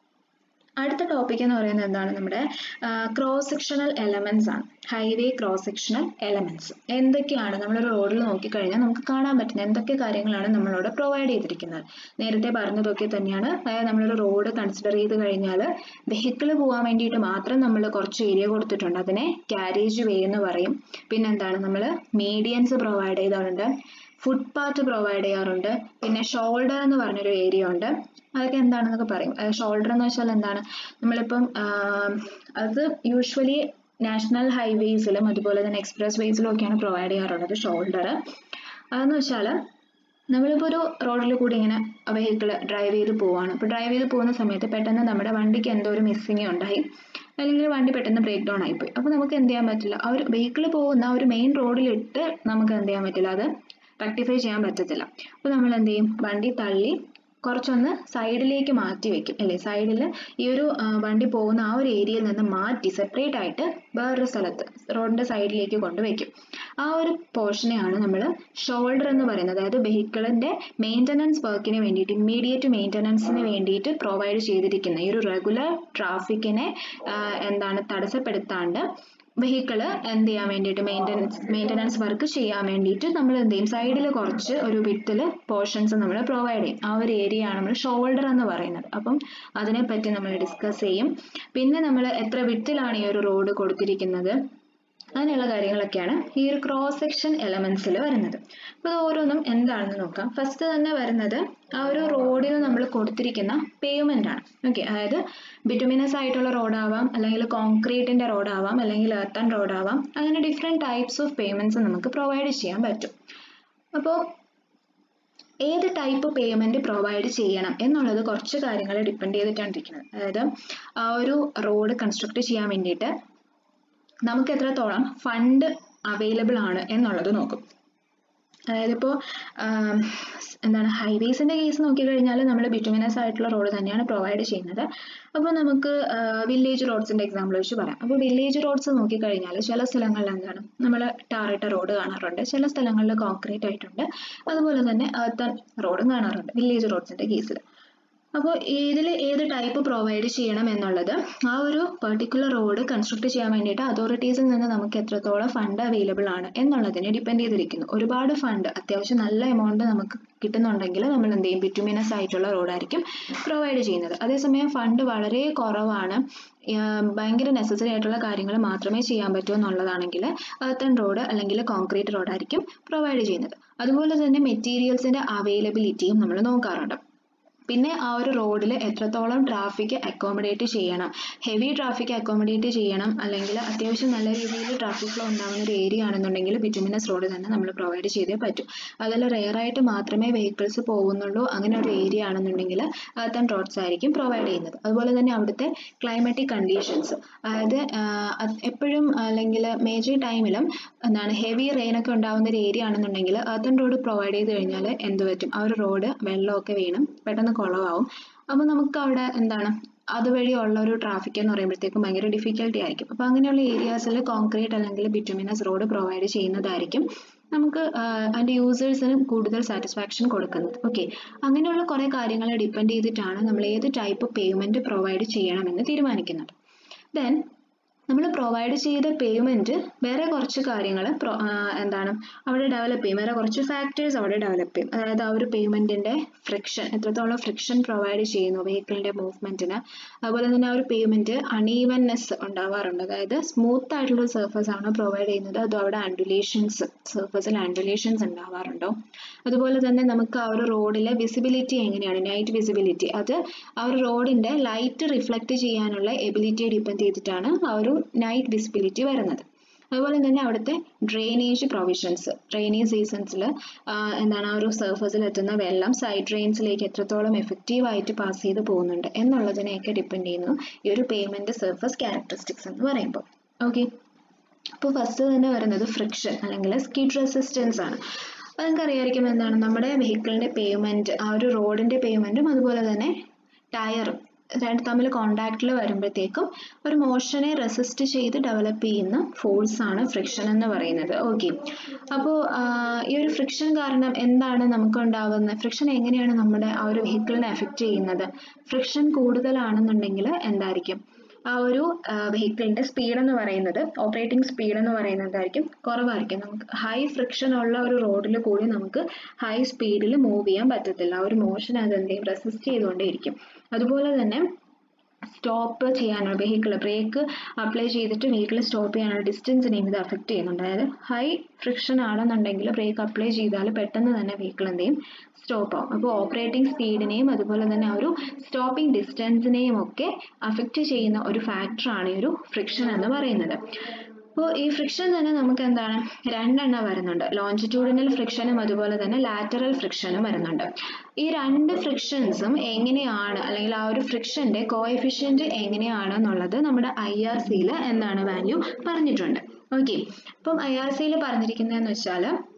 അടുത്ത ടോപ്പിക് എന്ന് പറയുന്നത് എന്താണ് നമ്മുടെ ക്രോസ് സെക്ഷണൽ എലമെന്റ്സ് ആണ് ഹൈവേ ക്രോസ് സെക്ഷണൽ എലമെന്റ്സ് എന്തൊക്കെയാണ് നമ്മളൊരു റോഡിൽ നോക്കിക്കഴിഞ്ഞാൽ നമുക്ക് കാണാൻ പറ്റുന്ന എന്തൊക്കെ കാര്യങ്ങളാണ് നമ്മളോട് പ്രൊവൈഡ് ചെയ്തിരിക്കുന്നത് നേരത്തെ പറഞ്ഞതൊക്കെ തന്നെയാണ് അതായത് നമ്മളൊരു റോഡ് കൺസിഡർ ചെയ്ത് കഴിഞ്ഞാൽ വെഹിക്കിൾ പോകാൻ വേണ്ടിയിട്ട് മാത്രം നമ്മൾ കുറച്ച് ഏരിയ കൊടുത്തിട്ടുണ്ട് അതിനെ കാരേജ് വേ എന്ന് പറയും പിന്നെന്താണ് നമ്മൾ മീഡിയൻസ് പ്രൊവൈഡ് ചെയ്തിട്ടുണ്ട് ഫുട്പാത്ത് പ്രൊവൈഡ് ചെയ്യാറുണ്ട് പിന്നെ ഷോൾഡർ എന്ന് പറഞ്ഞൊരു ഏരിയ ഉണ്ട് അതൊക്കെ എന്താണെന്നൊക്കെ പറയും ഷോൾഡർ എന്ന് വെച്ചാൽ എന്താണ് നമ്മളിപ്പം ആഹ് അത് യൂഷ്വലി നാഷണൽ ഹൈവേസിലും അതുപോലെ തന്നെ എക്സ്പ്രസ് വേസിലും ഒക്കെയാണ് പ്രൊവൈഡ് ചെയ്യാറുള്ളത് ഷോൾഡർ അതെന്ന് വെച്ചാൽ നമ്മളിപ്പോൾ ഒരു റോഡിൽ കൂടി ഇങ്ങനെ വെഹിക്കിൾ ഡ്രൈവ് ചെയ്ത് പോവാണ് അപ്പോൾ ഡ്രൈവ് ചെയ്ത് പോകുന്ന സമയത്ത് പെട്ടെന്ന് നമ്മുടെ വണ്ടിക്ക് എന്തോ ഒരു മിസ്സിങ് ഉണ്ടായി അല്ലെങ്കിൽ വണ്ടി പെട്ടെന്ന് ബ്രേക്ക് ഡൗൺ ആയിപ്പോയി അപ്പോൾ നമുക്ക് എന്ത് ചെയ്യാൻ പറ്റില്ല ആ ഒരു വെഹിക്കിൾ പോകുന്ന ആ ഒരു മെയിൻ റോഡിലിട്ട് നമുക്ക് എന്ത് ചെയ്യാൻ പറ്റില്ല അത് റെക്ടിഫൈ ചെയ്യാൻ പറ്റത്തില്ല അപ്പോൾ നമ്മൾ എന്ത് ചെയ്യും വണ്ടി തള്ളി കുറച്ചൊന്ന് സൈഡിലേക്ക് മാറ്റി വെക്കും അല്ലേ സൈഡിൽ ഈ ഒരു ആ, വണ്ടി പോകുന്ന ആ ഒരു ഏരിയയിൽ നിന്ന് മാറ്റി സെപ്പറേറ്റ് ആയിട്ട് വേറൊരു സ്ഥലത്ത് റോഡിന്റെ സൈഡിലേക്ക് കൊണ്ടുവയ്ക്കും ആ ഒരു പോർഷനെയാണ് നമ്മൾ ഷോൾഡർ എന്ന് പറയുന്നത് അതായത് വെഹിക്കിളിന്റെ മെയിൻ്റനൻസ് വർക്കിന് വേണ്ടിയിട്ട് ഇമ്മീഡിയറ്റ് മെയിൻ്റനൻസിന് വേണ്ടിയിട്ട് പ്രൊവൈഡ് ചെയ്തിരിക്കുന്ന ഈ ഒരു റെഗുലർ ട്രാഫിക്കിനെ എന്താണ് തടസ്സപ്പെടുത്താണ്ട് വെഹിക്കിള് എന്ത് ചെയ്യാൻ വേണ്ടിയിട്ട് മെയിൻ്റനൻസ് മെയിൻ്റനൻസ് വർക്ക് ചെയ്യാൻ വേണ്ടിയിട്ട് നമ്മൾ എന്ത് ചെയ്യും സൈഡിൽ കുറച്ച് ഒരു വിത്തിൽ പോർഷൻസ് നമ്മൾ പ്രൊവൈഡ് ചെയ്യും ആ ഒരു ഏരിയ ആണ് നമ്മൾ ഷോൾഡർ എന്ന് പറയുന്നത് അപ്പം അതിനെപ്പറ്റി നമ്മൾ ഡിസ്കസ് ചെയ്യും പിന്നെ നമ്മൾ എത്ര വിട്ടിലാണ് ഈ ഒരു റോഡ് കൊടുത്തിരിക്കുന്നത് അങ്ങനെയുള്ള കാര്യങ്ങളൊക്കെയാണ് ഈ ഒരു ക്രോസ് സെക്ഷൻ എലമെന്റ്സിൽ വരുന്നത് അപ്പോൾ ഇത് ഓരോന്നും എന്താണെന്ന് നോക്കാം ഫസ്റ്റ് തന്നെ വരുന്നത് ആ ഒരു റോഡിന് നമ്മൾ കൊടുത്തിരിക്കുന്ന പേയ്മെന്റ് ആണ് ഓക്കെ അതായത് ബിറ്റുമിനസ് ആയിട്ടുള്ള റോഡാവാം അല്ലെങ്കിൽ കോൺക്രീറ്റിന്റെ റോഡാവാം അല്ലെങ്കിൽ എർത്തൺ റോഡാവാം അങ്ങനെ ഡിഫറെൻറ്റ് ടൈപ്സ് ഓഫ് പേയ്മെന്റ്സ് നമുക്ക് പ്രൊവൈഡ് ചെയ്യാൻ പറ്റും അപ്പോൾ ഏത് ടൈപ്പ് പേയ്മെന്റ് പ്രൊവൈഡ് ചെയ്യണം എന്നുള്ളത് കുറച്ച് കാര്യങ്ങൾ ഡിപ്പെൻഡ് ചെയ്തിട്ടാണ് ഇരിക്കുന്നത് അതായത് ആ ഒരു റോഡ് കൺസ്ട്രക്ട് ചെയ്യാൻ വേണ്ടിയിട്ട് നമുക്ക് എത്രത്തോളം ഫണ്ട് അവൈലബിൾ ആണ് എന്നുള്ളത് നോക്കും അതായത് ഇപ്പോൾ എന്താണ് ഹൈവേസിന്റെ കേസ് നോക്കിക്കഴിഞ്ഞാൽ നമ്മൾ ബിറ്റുമിനസ് ആയിട്ടുള്ള റോഡ് തന്നെയാണ് പ്രൊവൈഡ് ചെയ്യുന്നത് അപ്പോൾ നമുക്ക് വില്ലേജ് റോഡ്സിന്റെ എക്സാമ്പിൾ വെച്ച് പറയാം അപ്പോൾ വില്ലേജ് റോഡ്സ് നോക്കിക്കഴിഞ്ഞാൽ ചില സ്ഥലങ്ങളിൽ എന്താണ് നമ്മൾ ടാറിട്ട റോഡ് കാണാറുണ്ട് ചില സ്ഥലങ്ങളിൽ കോൺക്രീറ്റ് ആയിട്ടുണ്ട് അതുപോലെ തന്നെ earthen റോഡും കാണാറുണ്ട് വില്ലേജ് റോഡ്സിന്റെ കേസിൽ അപ്പോൾ ഇതിൽ ഏത് ടൈപ്പ് പ്രൊവൈഡ് ചെയ്യണം എന്നുള്ളത് ആ ഒരു പെർട്ടിക്കുലർ റോഡ് കൺസ്ട്രക്ട് ചെയ്യാൻ വേണ്ടിയിട്ട് അതോറിറ്റീസിൽ നിന്ന് നമുക്ക് എത്രത്തോളം ഫണ്ട് അവൈലബിൾ ആണ് എന്നുള്ളതിനെ ഡിപ്പെൻഡ് ചെയ്തിരിക്കുന്നു ഒരുപാട് ഫണ്ട് അത്യാവശ്യം നല്ല എമൗണ്ട് നമുക്ക് കിട്ടുന്നുണ്ടെങ്കിൽ നമ്മൾ എന്ത് ചെയ്യും ബിറ്റുമിനസ് ആയിട്ടുള്ള റോഡായിരിക്കും പ്രൊവൈഡ് ചെയ്യുന്നത് അതേസമയം ഫണ്ട് വളരെ കുറവാണ് ആഹ് ഭയങ്കര നെസസറി ആയിട്ടുള്ള കാര്യങ്ങൾ മാത്രമേ ചെയ്യാൻ പറ്റൂ എന്നുള്ളതാണെങ്കിൽ earthen റോഡ് അല്ലെങ്കിൽ കോൺക്രീറ്റ് റോഡായിരിക്കും പ്രൊവൈഡ് ചെയ്യുന്നത് അതുപോലെ തന്നെ മെറ്റീരിയൽസിന്റെ അവൈലബിലിറ്റിയും നമ്മൾ നോക്കാറുണ്ട് പിന്നെ ആ ഒരു റോഡിൽ എത്രത്തോളം ട്രാഫിക് അക്കോമഡേറ്റ് ചെയ്യണം ഹെവി ട്രാഫിക് അക്കോമഡേറ്റ് ചെയ്യണം അല്ലെങ്കിൽ അത്യാവശ്യം നല്ല രീതിയിൽ ട്രാഫിക് ഫ്ലോ ഉണ്ടാകുന്ന ഒരു ഏരിയ ആണെന്നുണ്ടെങ്കിൽ ബിറ്റുമിനസ് റോഡ് തന്നെ നമ്മൾ പ്രൊവൈഡ് ചെയ്തേ പറ്റൂ അതിൽ റെയർ ആയിട്ട് മാത്രമേ വെഹിക്കിൾസ് പോകുന്നുള്ളൂ അങ്ങനെ ഒരു ഏരിയ ആണെന്നുണ്ടെങ്കിൽ തൻ റോഡ്സ് ആയിരിക്കും പ്രൊവൈഡ് ചെയ്യുന്നത് അതുപോലെ തന്നെ അവിടുത്തെ ക്ലൈമാറ്റിക് കണ്ടീഷൻസ് അതായത് ആഹ് അത് എപ്പോഴും അല്ലെങ്കിൽ മേജർ ടൈമിലും എന്താണ് ഹെവി റെയിൻ ഒക്കെ ഉണ്ടാകുന്ന ഒരു ഏരിയ ആണെന്നുണ്ടെങ്കിൽ earthen റോഡ് പ്രൊവൈഡ് ചെയ്ത് കഴിഞ്ഞാൽ എന്ത് പറ്റും ആ ഒരു റോഡ് വെള്ളമൊക്കെ വീണും പെട്ടെന്ന് കുളമാവും അപ്പോൾ നമുക്ക് അവിടെ എന്താണ് അതുവഴി ഉള്ള ഒരു ട്രാഫിക് എന്ന് പറയുമ്പോഴത്തേക്കും ഭയങ്കര ഡിഫിക്കൽട്ടി ആയിരിക്കും അപ്പോൾ അങ്ങനെയുള്ള ഏരിയാസിൽ കോൺക്രീറ്റ് അല്ലെങ്കിൽ ബിറ്റുമിനസ് റോഡ് പ്രൊവൈഡ് ചെയ്യുന്നതായിരിക്കും നമുക്ക് ആഹ് അതിന്റെ യൂസേഴ്സിന് കൂടുതൽ സാറ്റിസ്ഫാക്ഷൻ കൊടുക്കുന്നത് ഓക്കെ അങ്ങനെയുള്ള കുറേ കാര്യങ്ങൾ ഡിപ്പെൻഡ് ചെയ്തിട്ടാണ് നമ്മൾ ഏത് ടൈപ്പ് പേയ്മെന്റ് പ്രൊവൈഡ് ചെയ്യണമെന്ന് തീരുമാനിക്കുന്നത് ദെൻ നമ്മൾ പ്രൊവൈഡ് ചെയ്ത പേയ്മെന്റ് വേറെ കുറച്ച് കാര്യങ്ങൾ എന്താണ് അവിടെ ഡെവലപ്പ് ചെയ്യും വേറെ കുറച്ച് ഫാക്ടേഴ്സ് അവിടെ ഡെവലപ്പ് ചെയ്യും അതായത് ആ ഒരു പേയ്മെന്റിന്റെ ഫ്രിക്ഷൻ എത്രത്തോളം ഫ്രിക്ഷൻ പ്രൊവൈഡ് ചെയ്യുന്നു വെഹിക്കിളിന്റെ മൂവ്മെന്റിന് അതുപോലെ തന്നെ ആ ഒരു പേയ്മെന്റ് അണീവൻനെസ് ഉണ്ടാവാറുണ്ട് അതായത് സ്മൂത്ത് ആയിട്ടുള്ള സർഫസ് ആണ് പ്രൊവൈഡ് ചെയ്യുന്നത് അതോ അവിടെ ആൻഡുലേഷൻസ് സർഫസിൽ ആൻഡുലേഷൻസ് ഉണ്ടാവാറുണ്ടോ അതുപോലെ തന്നെ നമുക്ക് ആ ഒരു റോഡിലെ വിസിബിലിറ്റി എങ്ങനെയാണ് നൈറ്റ് വിസിബിലിറ്റി അത് ആ ഒരു റോഡിന്റെ ലൈറ്റ് റിഫ്ലക്റ്റ് ചെയ്യാനുള്ള എബിലിറ്റിയെ ഡിപ്പെൻഡ് ചെയ്തിട്ടാണ് ആ ഒരു നൈറ്റ് വിസിബിലിറ്റി വരുന്നത് അതുപോലെ തന്നെ അവിടുത്തെ ഡ്രെയിനേജ് പ്രൊവിഷൻസ് റെയിനി സീസൺസിൽ എന്താണ് ആ ഒരു സർഫസിൽ എത്തുന്ന വെള്ളം സൈഡ് ഡ്രെയിൻസിലേക്ക് എത്രത്തോളം എഫക്റ്റീവ് ആയിട്ട് പാസ് ചെയ്ത് പോകുന്നുണ്ട് എന്നുള്ളതിനെയൊക്കെ ഡിപ്പെൻഡ് ചെയ്യുന്നു ഈ ഒരു പേയ്മെന്റ് സർഫസ് ക്യാരക്ടറിസ്റ്റിക്സ് എന്ന് പറയുമ്പോൾ ഓക്കെ അപ്പോൾ ഫസ്റ്റ് തന്നെ വരുന്നത് ഫ്രിക്ഷൻ അല്ലെങ്കിൽ സ്കിഡ് റെസിസ്റ്റൻസ് ആണ് അത് നിങ്ങൾക്ക് അറിയാമായിരിക്കും എന്താണ് നമ്മുടെ വെഹിക്കിളിന്റെ പേയ്മെന്റ് ആ ഒരു റോഡിന്റെ പേയ്മെന്റും അതുപോലെ തന്നെ ടയറും രണ്ട് തമ്മിൽ കോണ്ടാക്റ്റിൽ വരുമ്പോഴത്തേക്കും ഒരു മോഷനെ റെസിസ്റ്റ് ചെയ്ത് ഡെവലപ്പ് ചെയ്യുന്ന ഫോഴ്സ് ആണ് ഫ്രിക്ഷൻ എന്ന് പറയുന്നത് ഓക്കെ അപ്പോൾ ഈ ഒരു ഫ്രിക്ഷൻ കാരണം എന്താണ് നമുക്ക് ഉണ്ടാവുന്നത് ഫ്രിക്ഷൻ എങ്ങനെയാണ് നമ്മുടെ ആ ഒരു വെഹിക്കിളിനെ എഫക്റ്റ് ചെയ്യുന്നത് ഫ്രിക്ഷൻ കൂടുതലാണെന്നുണ്ടെങ്കിൽ എന്തായിരിക്കും ആ ഒരു വെഹിക്കിളിന്റെ സ്പീഡ് എന്ന് പറയുന്നത് ഓപ്പറേറ്റിംഗ് സ്പീഡ് എന്ന് പറയുന്നതായിരിക്കും കുറവായിരിക്കും നമുക്ക് ഹൈ ഫ്രിക്ഷൻ ഉള്ള ഒരു റോഡിൽ കൂടി നമുക്ക് ഹൈ സ്പീഡിൽ മൂവ് ചെയ്യാൻ പറ്റത്തില്ല ആ ഒരു മോഷൻ അത് എന്ത് ചെയ്യും റെസിസ്റ്റ് ചെയ്തുകൊണ്ടേയിരിക്കും അതുപോലെ തന്നെ സ്റ്റോപ്പ് ചെയ്യാനുള്ള വെഹിക്കിൾ ബ്രേക്ക് അപ്ലൈ ചെയ്തിട്ട് വെഹിക്കിൾ സ്റ്റോപ്പ് ചെയ്യാനുള്ള ഡിസ്റ്റൻസിനെയും ഇത് അഫക്റ്റ് ചെയ്യുന്നുണ്ട് അതായത് ഹൈ ഫ്രിക്ഷൻ ആണെന്നുണ്ടെങ്കിൽ ബ്രേക്ക് അപ്ലൈ ചെയ്താൽ പെട്ടെന്ന് തന്നെ വെഹിക്കിൾ എന്ത് ചെയ്യും സ്റ്റോപ്പ് ആവും അപ്പോൾ ഓപ്പറേറ്റിംഗ് സ്പീഡിനെയും അതുപോലെ തന്നെ ആ ഒരു സ്റ്റോപ്പിംഗ് ഡിസ്റ്റൻസിനെയും ഒക്കെ അഫക്റ്റ് ചെയ്യുന്ന ഒരു ഫാക്ടറാണ് ഈ ഒരു ഫ്രിക്ഷൻ എന്ന് പറയുന്നത് അപ്പോൾ ഈ ഫ്രിക്ഷൻ തന്നെ നമുക്ക് എന്താണ് രണ്ടെണ്ണം വരുന്നുണ്ട് ലോഞ്ചിറ്റ്യൂഡിനൽ ഫ്രിക്ഷനും അതുപോലെ തന്നെ ലാറ്ററൽ ഫ്രിക്ഷനും വരുന്നുണ്ട് ഈ രണ്ട് ഫ്രിക്ഷൻസും എങ്ങനെയാണ് അല്ലെങ്കിൽ ആ ഒരു ഫ്രിക്ഷന്റെ കോഎഫിഷ്യന്റ് എങ്ങനെയാണ് എന്നുള്ളത് നമ്മുടെ ഐ ആർ സിയിൽ എന്താണ് വാല്യൂ പറഞ്ഞിട്ടുണ്ട് ഓക്കെ അപ്പം ഐ ആർ സിയിൽ പറഞ്ഞിരിക്കുന്നതെന്ന് വെച്ചാൽ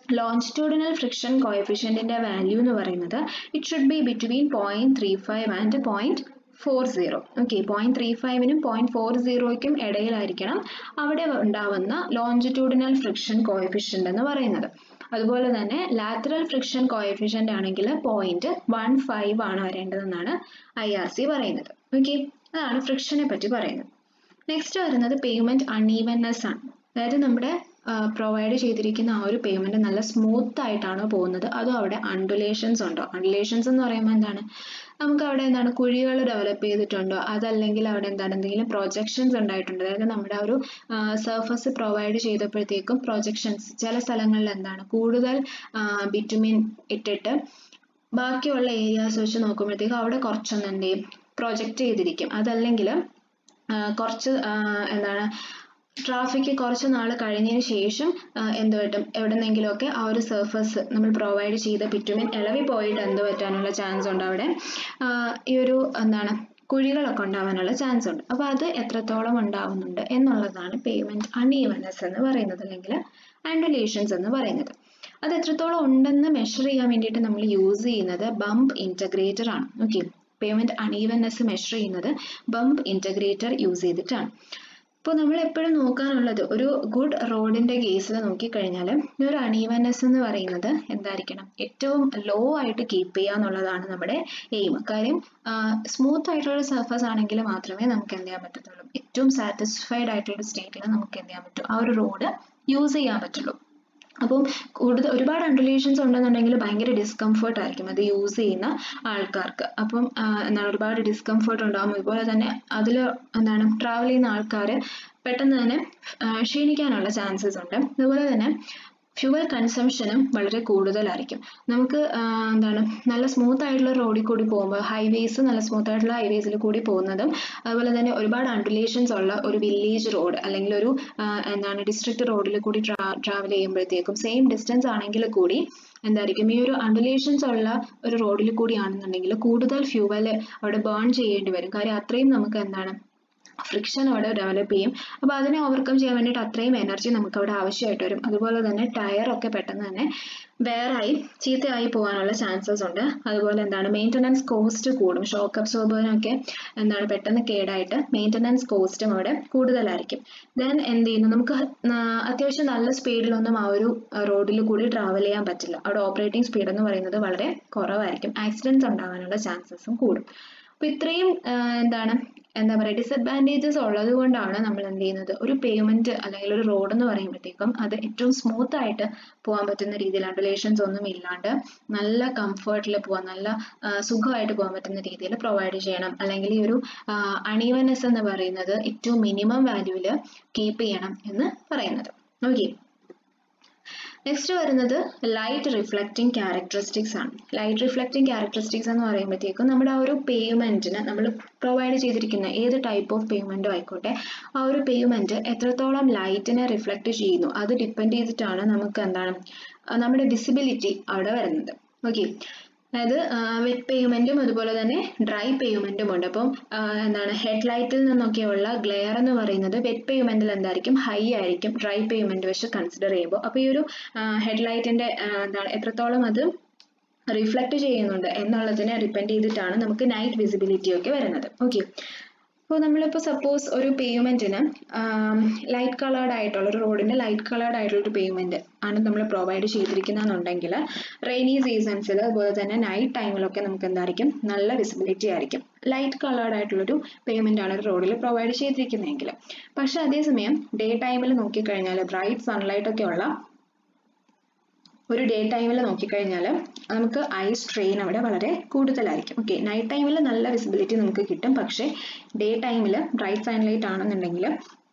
ലോഞ്ചിറ്റ്യൂഡിനൽ ഫ്രിക്ഷൻ കോയഫിഷ്യൻറ്റിൻ്റെ വാല്യൂ എന്ന് പറയുന്നത് it should be between point three five and point four zero okay point three ഫൈവിനും പോയിന്റ് ഫോർ സീറോയ്ക്കും ഇടയിലായിരിക്കണം അവിടെ ഉണ്ടാവുന്ന ലോഞ്ചിറ്റ്യൂഡിനൽ ഫ്രിക്ഷൻ കോയഫിഷ്യൻ്റ് എന്ന് പറയുന്നത് അതുപോലെ തന്നെ ലാറ്ററൽ ഫ്രിക്ഷൻ കോയഫിഷ്യൻ്റ് ആണെങ്കിൽ പോയിന്റ് വൺ ഫൈവ് ആണ് വരേണ്ടതെന്നാണ് ഐ ആർ സി പറയുന്നത് ഓക്കെ അതാണ് ഫ്രിക്ഷനെ പറ്റി പറയുന്നത് നെക്സ്റ്റ് വരുന്നത് പേയ്മെന്റ് അൺഈവൻനെസ് ആണ് അതായത് നമ്മുടെ പ്രൊവൈഡ് ചെയ്തിരിക്കുന്ന ആ ഒരു പേയ്മെന്റ് നല്ല സ്മൂത്ത് ആയിട്ടാണോ പോകുന്നത് അതോ അവിടെ അണ്ടുലേഷൻസ് ഉണ്ടോ അണ്ടുലേഷൻസ് എന്ന് പറയുമ്പോൾ എന്താണ് നമുക്ക് അവിടെ എന്താണ് കുഴികൾ ഡെവലപ്പ് ചെയ്തിട്ടുണ്ടോ അതല്ലെങ്കിൽ അവിടെ എന്താണ് എന്തെങ്കിലും പ്രൊജക്ഷൻസ് ഉണ്ടായിട്ടുണ്ടോ അതായത് നമ്മുടെ ഒരു സർഫസ് പ്രൊവൈഡ് ചെയ്തപ്പോഴത്തേക്കും പ്രൊജക്ഷൻസ് ചില സ്ഥലങ്ങളിൽ എന്താണ് കൂടുതൽ ബിറ്റുമിൻ ഇട്ടിട്ട് ബാക്കിയുള്ള ഏരിയാസ് വെച്ച് നോക്കുമ്പോഴത്തേക്കും അവിടെ കുറച്ചൊന്നും എന്ത് ചെയ്യും പ്രൊജക്റ്റ് ചെയ്തിരിക്കും അതല്ലെങ്കിൽ കുറച്ച് എന്താണ് ട്രാഫിക് കുറച്ച് നാൾ കഴിഞ്ഞതിന് ശേഷം എന്ത് പറ്റും എവിടെന്നെങ്കിലുമൊക്കെ ആ ഒരു സർഫസ് നമ്മൾ പ്രൊവൈഡ് ചെയ്ത ബിറ്റുമിൻ ഇളവി പോയിട്ട് എന്ത് പറ്റാനുള്ള ചാൻസ് ഉണ്ട് അവിടെ ഈ ഒരു എന്താണ് കുഴികളൊക്കെ ഉണ്ടാവാനുള്ള ചാൻസ് ഉണ്ട് അപ്പോൾ അത് എത്രത്തോളം ഉണ്ടാവുന്നുണ്ട് എന്നുള്ളതാണ് പേയ്മെന്റ് അൺഈവനസ് എന്ന് പറയുന്നത് അല്ലെങ്കിൽ ആൻഡുലേഷൻസ് എന്ന് പറയുന്നത് അത് എത്രത്തോളം ഉണ്ടെന്ന് മെഷർ ചെയ്യാൻ വേണ്ടിയിട്ട് നമ്മൾ യൂസ് ചെയ്യുന്നത് ബംപ് ഇൻറ്റഗ്രേറ്റർ ആണ് ഓക്കെ പേയ്മെന്റ് അൺഈവൻനെസ് മെഷർ ചെയ്യുന്നത് ബംപ് ഇൻറ്റഗ്രേറ്റർ യൂസ് ചെയ്തിട്ടാണ് ഇപ്പോൾ നമ്മൾ എപ്പോഴും നോക്കാനുള്ളത് ഒരു ഗുഡ് റോഡിന്റെ കേസിൽ നോക്കിക്കഴിഞ്ഞാൽ ഈ ഒരു അണീവൻനെസ് എന്ന് പറയുന്നത് എന്തായിരിക്കണം ഏറ്റവും ലോ ആയിട്ട് കീപ്പ് ചെയ്യുക എന്നുള്ളതാണ് നമ്മുടെ എയിം കാര്യം സ്മൂത്ത് ആയിട്ടുള്ള സർഫസ് ആണെങ്കിൽ മാത്രമേ നമുക്ക് എന്ത് ചെയ്യാൻ പറ്റത്തുള്ളൂ ഏറ്റവും സാറ്റിസ്ഫൈഡ് ആയിട്ടുള്ള സ്റ്റേറ്റിൽ നമുക്ക് എന്ത് ചെയ്യാൻ പറ്റും ആ ഒരു റോഡ് യൂസ് ചെയ്യാൻ പറ്റുള്ളൂ അപ്പം കൂടുതൽ ഒരുപാട് അണ്ടുലേഷൻസ് ഉണ്ടെന്നുണ്ടെങ്കിൽ ഭയങ്കര ഡിസ്കംഫർട്ട് ആയിരിക്കും അത് യൂസ് ചെയ്യുന്ന ആൾക്കാർക്ക് അപ്പം എന്താണ് ഒരുപാട് ഡിസ്കംഫർട്ട് ഉണ്ടാകും അതുപോലെ തന്നെ അതിൽ എന്താണ് ട്രാവൽ ചെയ്യുന്ന ആൾക്കാർ പെട്ടെന്ന് തന്നെ ക്ഷീണിക്കാനുള്ള ചാൻസസ് ഉണ്ട് അതുപോലെ തന്നെ ഫ്യൂവൽ കൺസംഷനും വളരെ കൂടുതലായിരിക്കും നമുക്ക് എന്താണ് നല്ല സ്മൂത്ത് ആയിട്ടുള്ള റോഡിൽ കൂടി പോകുമ്പോൾ ഹൈവേസ് നല്ല സ്മൂത്ത് ആയിട്ടുള്ള ഹൈവേസിൽ കൂടി പോകുന്നതും അതുപോലെ തന്നെ ഒരുപാട് അണ്ടുലേഷൻസ് ഉള്ള ഒരു വില്ലേജ് റോഡ് അല്ലെങ്കിൽ ഒരു എന്താണ് ഡിസ്ട്രിക്ട് റോഡിൽ കൂടി ട്രാവൽ ചെയ്യുമ്പോഴത്തേക്കും സെയിം ഡിസ്റ്റൻസ് ആണെങ്കിൽ കൂടി എന്തായിരിക്കും ഈ ഒരു അണ്ടുലേഷൻസ് ഉള്ള ഒരു റോഡിൽ കൂടിയാണെന്നുണ്ടെങ്കിൽ കൂടുതൽ ഫ്യൂവൽ അവിടെ ബേൺ ചെയ്യേണ്ടി വരും കാര്യം അത്രയും നമുക്ക് എന്താണ് ഫ്രിക്ഷൻ അവിടെ ഡെവലപ്പ് ചെയ്യും അപ്പോൾ അതിനെ ഓവർകം ചെയ്യാൻ വേണ്ടിയിട്ട് അത്രയും എനർജി നമുക്ക് അവിടെ ആവശ്യമായിട്ട് വരും അതുപോലെ തന്നെ ടയർ ഒക്കെ പെട്ടെന്ന് തന്നെ വേറായി ചീത്തയായി പോകാനുള്ള ചാൻസസ് ഉണ്ട് അതുപോലെ എന്താണ് മെയിൻ്റനൻസ് കോസ്റ്റ് കൂടും ഷോക്ക് അബ്സോർബറിനൊക്കെ എന്താണ് പെട്ടെന്ന് കേടായിട്ട് മെയിൻ്റനൻസ് കോസ്റ്റും അവിടെ കൂടുതലായിരിക്കും ദെൻ എന്ത് ചെയ്യുന്നു നമുക്ക് അത്യാവശ്യം നല്ല സ്പീഡിലൊന്നും ആ ഒരു റോഡിൽ കൂടി ട്രാവൽ ചെയ്യാൻ പറ്റില്ല അവിടെ ഓപ്പറേറ്റിംഗ് സ്പീഡ് എന്ന് പറയുന്നത് വളരെ കുറവായിരിക്കും ആക്സിഡൻറ്റ്സ് ഉണ്ടാകാനുള്ള ചാൻസസും കൂടും അപ്പോൾ ഇത്രയും എന്താണ് എന്താ പറയുക ഡിസഡ്വാൻറ്റേജസ് ഉള്ളത് കൊണ്ടാണ് നമ്മൾ എന്ത് ചെയ്യുന്നത് ഒരു പേയ്മെന്റ് അല്ലെങ്കിൽ ഒരു റോഡ് എന്ന് പറയുമ്പോഴത്തേക്കും അത് ഏറ്റവും സ്മൂത്ത് ആയിട്ട് പോകാൻ പറ്റുന്ന രീതിയിൽ അഡുലേഷൻസ് ഒന്നും ഇല്ലാണ്ട് നല്ല കംഫർട്ടിൽ പോകാൻ നല്ല സുഖമായിട്ട് പോകാൻ പറ്റുന്ന രീതിയിൽ പ്രൊവൈഡ് ചെയ്യണം അല്ലെങ്കിൽ ഈ ഒരു അണീവനെസ് എന്ന് പറയുന്നത് ഏറ്റവും മിനിമം വാല്യൂവിൽ കീപ്പ് ചെയ്യണം എന്ന് പറയുന്നത് ഓക്കെ നെക്സ്റ്റ് വരുന്നത് ലൈറ്റ് റിഫ്ലക്റ്റിംഗ് ക്യാരക്ടറിസ്റ്റിക്സ് ആണ് ലൈറ്റ് റിഫ്ലക്റ്റിംഗ് ക്യാരക്ടറിസ്റ്റിക്സ് എന്ന് പറയുമ്പോഴത്തേക്കും നമ്മുടെ ആ ഒരു പേയ്മെന്റിന് നമ്മൾ പ്രൊവൈഡ് ചെയ്തിരിക്കുന്ന ഏത് ടൈപ്പ് ഓഫ് പേയ്മെന്റും ആയിക്കോട്ടെ ആ ഒരു പേയ്മെന്റ് എത്രത്തോളം ലൈറ്റിനെ റിഫ്ലക്റ്റ് ചെയ്യുന്നു അത് ഡിപ്പെൻഡ് ചെയ്തിട്ടാണ് നമുക്ക് എന്താണ് നമ്മുടെ വിസിബിലിറ്റി അവിടെ വരുന്നത് ഓക്കെ അതായത് വെറ്റ് പേയ്മെന്റും അതുപോലെ തന്നെ ഡ്രൈ പേയ്മെന്റും ഉണ്ട് അപ്പം എന്താണ് ഹെഡ് ലൈറ്റിൽ നിന്നൊക്കെയുള്ള ഗ്ലെയർ എന്ന് പറയുന്നത് വെറ്റ് പേയ്മെന്റിൽ എന്തായിരിക്കും ഹൈ ആയിരിക്കും ഡ്രൈ പേയ്മെന്റ് വെച്ച് കൺസിഡർ ചെയ്യുമ്പോൾ അപ്പോൾ ഈ ഒരു ഹെഡ് ലൈറ്റിന്റെ എന്താണ് എത്രത്തോളം അത് റിഫ്ലക്റ്റ് ചെയ്യുന്നുണ്ട് എന്നുള്ളതിനെ ഡിപ്പെൻഡ് ചെയ്തിട്ടാണ് നമുക്ക് നൈറ്റ് വിസിബിലിറ്റി ഒക്കെ വരുന്നത് ഓക്കെ അപ്പോൾ നമ്മളിപ്പോൾ സപ്പോസ് ഒരു പേയ്മെന്റിന് ലൈറ്റ് കളേർഡ് ആയിട്ടുള്ള ഒരു റോഡിന്റെ ലൈറ്റ് കളേർഡ് ആയിട്ടുള്ള ഒരു പേയ്മെന്റ് ആണ് നമ്മൾ പ്രൊവൈഡ് ചെയ്തിരിക്കുന്നതെന്നുണ്ടെങ്കിൽ റെയിനി സീസൺസിൽ അതുപോലെ തന്നെ നൈറ്റ് ടൈമിലൊക്കെ നമുക്ക് എന്തായിരിക്കും നല്ല വിസിബിലിറ്റി ആയിരിക്കും ലൈറ്റ് കളേർഡ് ആയിട്ടുള്ളൊരു പേയ്മെന്റ് ആണ് ഒരു റോഡിൽ പ്രൊവൈഡ് ചെയ്തിരിക്കുന്നതെങ്കിൽ പക്ഷെ അതേസമയം ഡേ ടൈമിൽ നോക്കിക്കഴിഞ്ഞാൽ ബ്രൈറ്റ് സൺലൈറ്റ് ഒക്കെ ഉള്ള ഒരു ഡേ ടൈമിൽ നോക്കിക്കഴിഞ്ഞാൽ നമുക്ക് ഐ സ്ട്രെയിൻ അവിടെ വളരെ കൂടുതലായിരിക്കും ഓക്കെ നൈറ്റ് ടൈമിൽ നല്ല വിസിബിലിറ്റി നമുക്ക് കിട്ടും പക്ഷേ ഡേ ടൈമിൽ ബ്രൈറ്റ് സൺലൈറ്റ് ആണെന്നുണ്ടെങ്കിൽ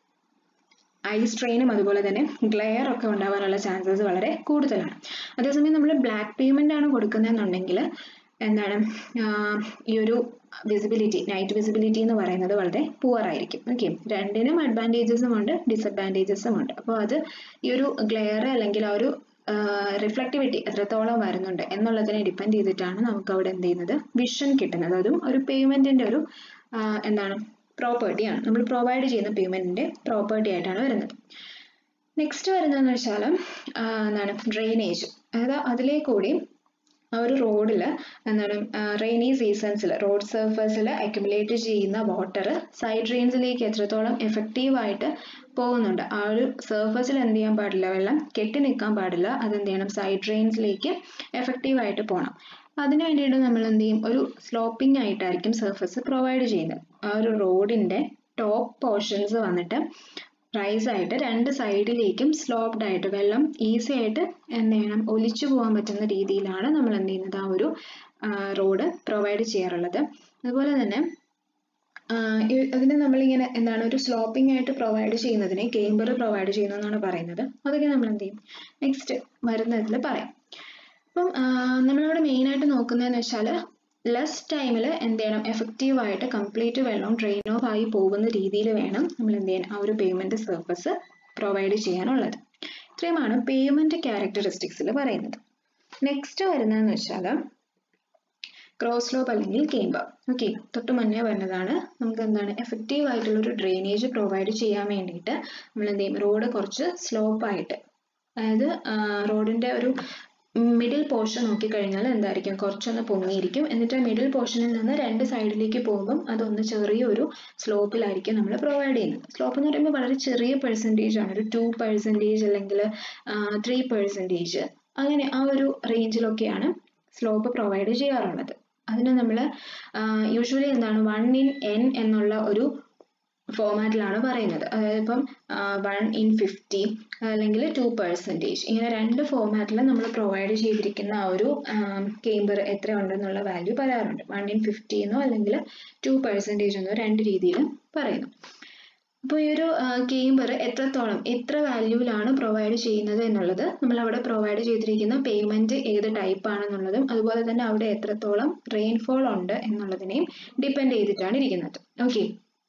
ഐ സ്ട്രെയിനും അതുപോലെ തന്നെ ഗ്ലെയർ ഒക്കെ ഉണ്ടാവാനുള്ള ചാൻസസ് വളരെ കൂടുതലാണ് അതേസമയം നമ്മൾ ബ്ലാക്ക് പേയ്മെന്റ് ആണ് കൊടുക്കുന്നതെന്നുണ്ടെങ്കിൽ എന്താണ് ഈ ഒരു വിസിബിലിറ്റി നൈറ്റ് വിസിബിലിറ്റി എന്ന് പറയുന്നത് വളരെ പുവർ ആയിരിക്കും ഓക്കെ രണ്ടിനും അഡ്വാൻറ്റേജസും ഉണ്ട് ഡിസഡ്വാൻറ്റേജസും ഉണ്ട് അപ്പോൾ അത് ഈ ഒരു ഗ്ലെയർ അല്ലെങ്കിൽ ആ ഒരു റിഫ്ലക്ടിവിറ്റി എത്രത്തോളം വരുന്നുണ്ട് എന്നുള്ളതിനെ ഡിപ്പെൻഡ് ചെയ്തിട്ടാണ് നമുക്ക് അവിടെ എന്ത് ചെയ്യുന്നത് വിഷൻ കിട്ടുന്നത് അതും ഒരു പേയ്മെന്റിന്റെ ഒരു എന്താണ് പ്രോപ്പർട്ടിയാണ് നമ്മൾ പ്രൊവൈഡ് ചെയ്യുന്ന പേയ്മെന്റിന്റെ പ്രോപ്പർട്ടി ആയിട്ടാണ് വരുന്നത് നെക്സ്റ്റ് വരുന്നതെന്ന് വെച്ചാൽ എന്താണ് ഡ്രെയിനേജ് അതായത് അതിലേ കൂടി ആ ഒരു റോഡിൽ എന്താണ് റെയിനി സീസൺസിൽ റോഡ് സർഫസിൽ അക്യുമുലേറ്റ് ചെയ്യുന്ന വാട്ടർ സൈഡ് ഡ്രെയിൻസിലേക്ക് എത്രത്തോളം എഫക്റ്റീവായിട്ട് പോകുന്നുണ്ട് ആ ഒരു സർഫസിൽ എന്ത് ചെയ്യാൻ പാടില്ല വെള്ളം കെട്ടി നിൽക്കാൻ പാടില്ല അതെന്ത് ചെയ്യണം സൈഡ് ഡ്രെയിൻസിലേക്ക് എഫക്റ്റീവായിട്ട് പോകണം അതിന് വേണ്ടിയിട്ട് നമ്മൾ എന്ത് ചെയ്യും ഒരു സ്ലോപ്പിംഗ് ആയിട്ടായിരിക്കും സർഫസ് പ്രൊവൈഡ് ചെയ്യുന്നത് ആ ഒരു റോഡിൻ്റെ ടോപ്പ് പോർഷൻസ് വന്നിട്ട് റൈസ് ആയിട്ട് രണ്ട് സൈഡിലേക്കും സ്ലോപ്ഡ് ആയിട്ട് വെള്ളം ഈസി ആയിട്ട് എന്ത് ചെയ്യണം ഒലിച്ചു പോകാൻ പറ്റുന്ന രീതിയിലാണ് നമ്മൾ എന്ത് ചെയ്യുന്നത് ആ ഒരു റോഡ് പ്രൊവൈഡ് ചെയ്യാറുള്ളത് അതുപോലെ തന്നെ അതിന് നമ്മളിങ്ങനെ എന്താണ് ഒരു സ്ലോപ്പിംഗ് ആയിട്ട് പ്രൊവൈഡ് ചെയ്യുന്നതിനെ ഗെയിംബർ പ്രൊവൈഡ് ചെയ്യുന്നു എന്നാണ് പറയുന്നത് അതൊക്കെ നമ്മൾ എന്ത് ചെയ്യും നെക്സ്റ്റ് വരുന്നതിൽ പറയാം അപ്പം നമ്മളിവിടെ മെയിനായിട്ട് നോക്കുന്നതെന്ന് വെച്ചാൽ ലെസ് ടൈമിൽ എന്ത് ചെയ്യണം എഫക്റ്റീവ് ആയിട്ട് കംപ്ലീറ്റ് വെള്ളം ഡ്രെയിൻ ഓഫ് ആയി പോകുന്ന രീതിയിൽ വേണം നമ്മൾ എന്ത് ചെയ്യാൻ ആ ഒരു പേയ്മെന്റ് സർഫസ് പ്രൊവൈഡ് ചെയ്യാനുള്ളത് ഇത്രയുമാണ് പേയ്മെന്റ് ക്യാരക്ടറിസ്റ്റിക്സിൽ പറയുന്നത് നെക്സ്റ്റ് വരുന്നതെന്ന് വെച്ചാൽ ക്രോസ് സ്ലോപ്പ് അല്ലെങ്കിൽ കേമ്പർ ഓക്കെ തൊട്ട് മുന്നേ പറഞ്ഞതാണ് നമുക്ക് എന്താണ് എഫക്റ്റീവ് ആയിട്ടുള്ള ഒരു ഡ്രെയിനേജ് പ്രൊവൈഡ് ചെയ്യാൻ വേണ്ടിയിട്ട് നമ്മൾ എന്ത് ചെയ്യും റോഡ് കുറച്ച് സ്ലോപ്പ് ആയിട്ട് അതായത് റോഡിന്റെ ഒരു മിഡിൽ പോർഷൻ നോക്കിക്കഴിഞ്ഞാൽ എന്തായിരിക്കും കുറച്ചൊന്ന് പൊങ്ങിയിരിക്കും എന്നിട്ട് മിഡിൽ പോർഷനിൽ നിന്ന് രണ്ട് സൈഡിലേക്ക് പോകുമ്പം അതൊന്ന് ചെറിയൊരു സ്ലോപ്പിലായിരിക്കും നമ്മൾ പ്രൊവൈഡ് ചെയ്യുന്നത് സ്ലോപ്പ് എന്ന് പറയുമ്പോൾ വളരെ ചെറിയ പെർസെൻറ്റേജ് ആണ് ഒരു ടു പെർസെൻറ്റേജ് അല്ലെങ്കിൽ ത്രീ പെർസെൻറ്റേജ് അങ്ങനെ ആ ഒരു റേഞ്ചിലൊക്കെയാണ് സ്ലോപ്പ് പ്രൊവൈഡ് ചെയ്യാറുള്ളത് അതിന് നമ്മൾ യൂഷ്വലി എന്താണ് വൺ ഇൻ എൻ എന്നുള്ള ഒരു ഫോമാറ്റിലാണ് പറയുന്നത് അതായത് ഇപ്പം വൺ ഇൻ ഫിഫ്റ്റി അല്ലെങ്കിൽ ടു പെർസെൻറ്റേജ് ഇങ്ങനെ രണ്ട് ഫോമാറ്റിൽ നമ്മൾ പ്രൊവൈഡ് ചെയ്തിരിക്കുന്ന ആ ഒരു കേമ്പർ എത്ര ഉണ്ടെന്നുള്ള വാല്യൂ പറയാറുണ്ട് വൺ ഇൻ ഫിഫ്റ്റി എന്നോ അല്ലെങ്കിൽ ടു പെർസെൻറ്റേജ് എന്നോ രണ്ട് രീതിയിലും പറയുന്നു അപ്പോൾ ഈ ഒരു കേമ്പർ എത്രത്തോളം എത്ര വാല്യൂവിലാണ് പ്രൊവൈഡ് ചെയ്യുന്നത് എന്നുള്ളത് നമ്മൾ അവിടെ പ്രൊവൈഡ് ചെയ്തിരിക്കുന്ന പേയ്മെന്റ് ഏത് ടൈപ്പ് ആണെന്നുള്ളതും അതുപോലെ തന്നെ അവിടെ എത്രത്തോളം റെയിൻഫോൾ ഉണ്ട് എന്നുള്ളതിനെയും ഡിപ്പെൻഡ് ചെയ്തിട്ടാണ് ഇരിക്കുന്നത് ഓക്കെ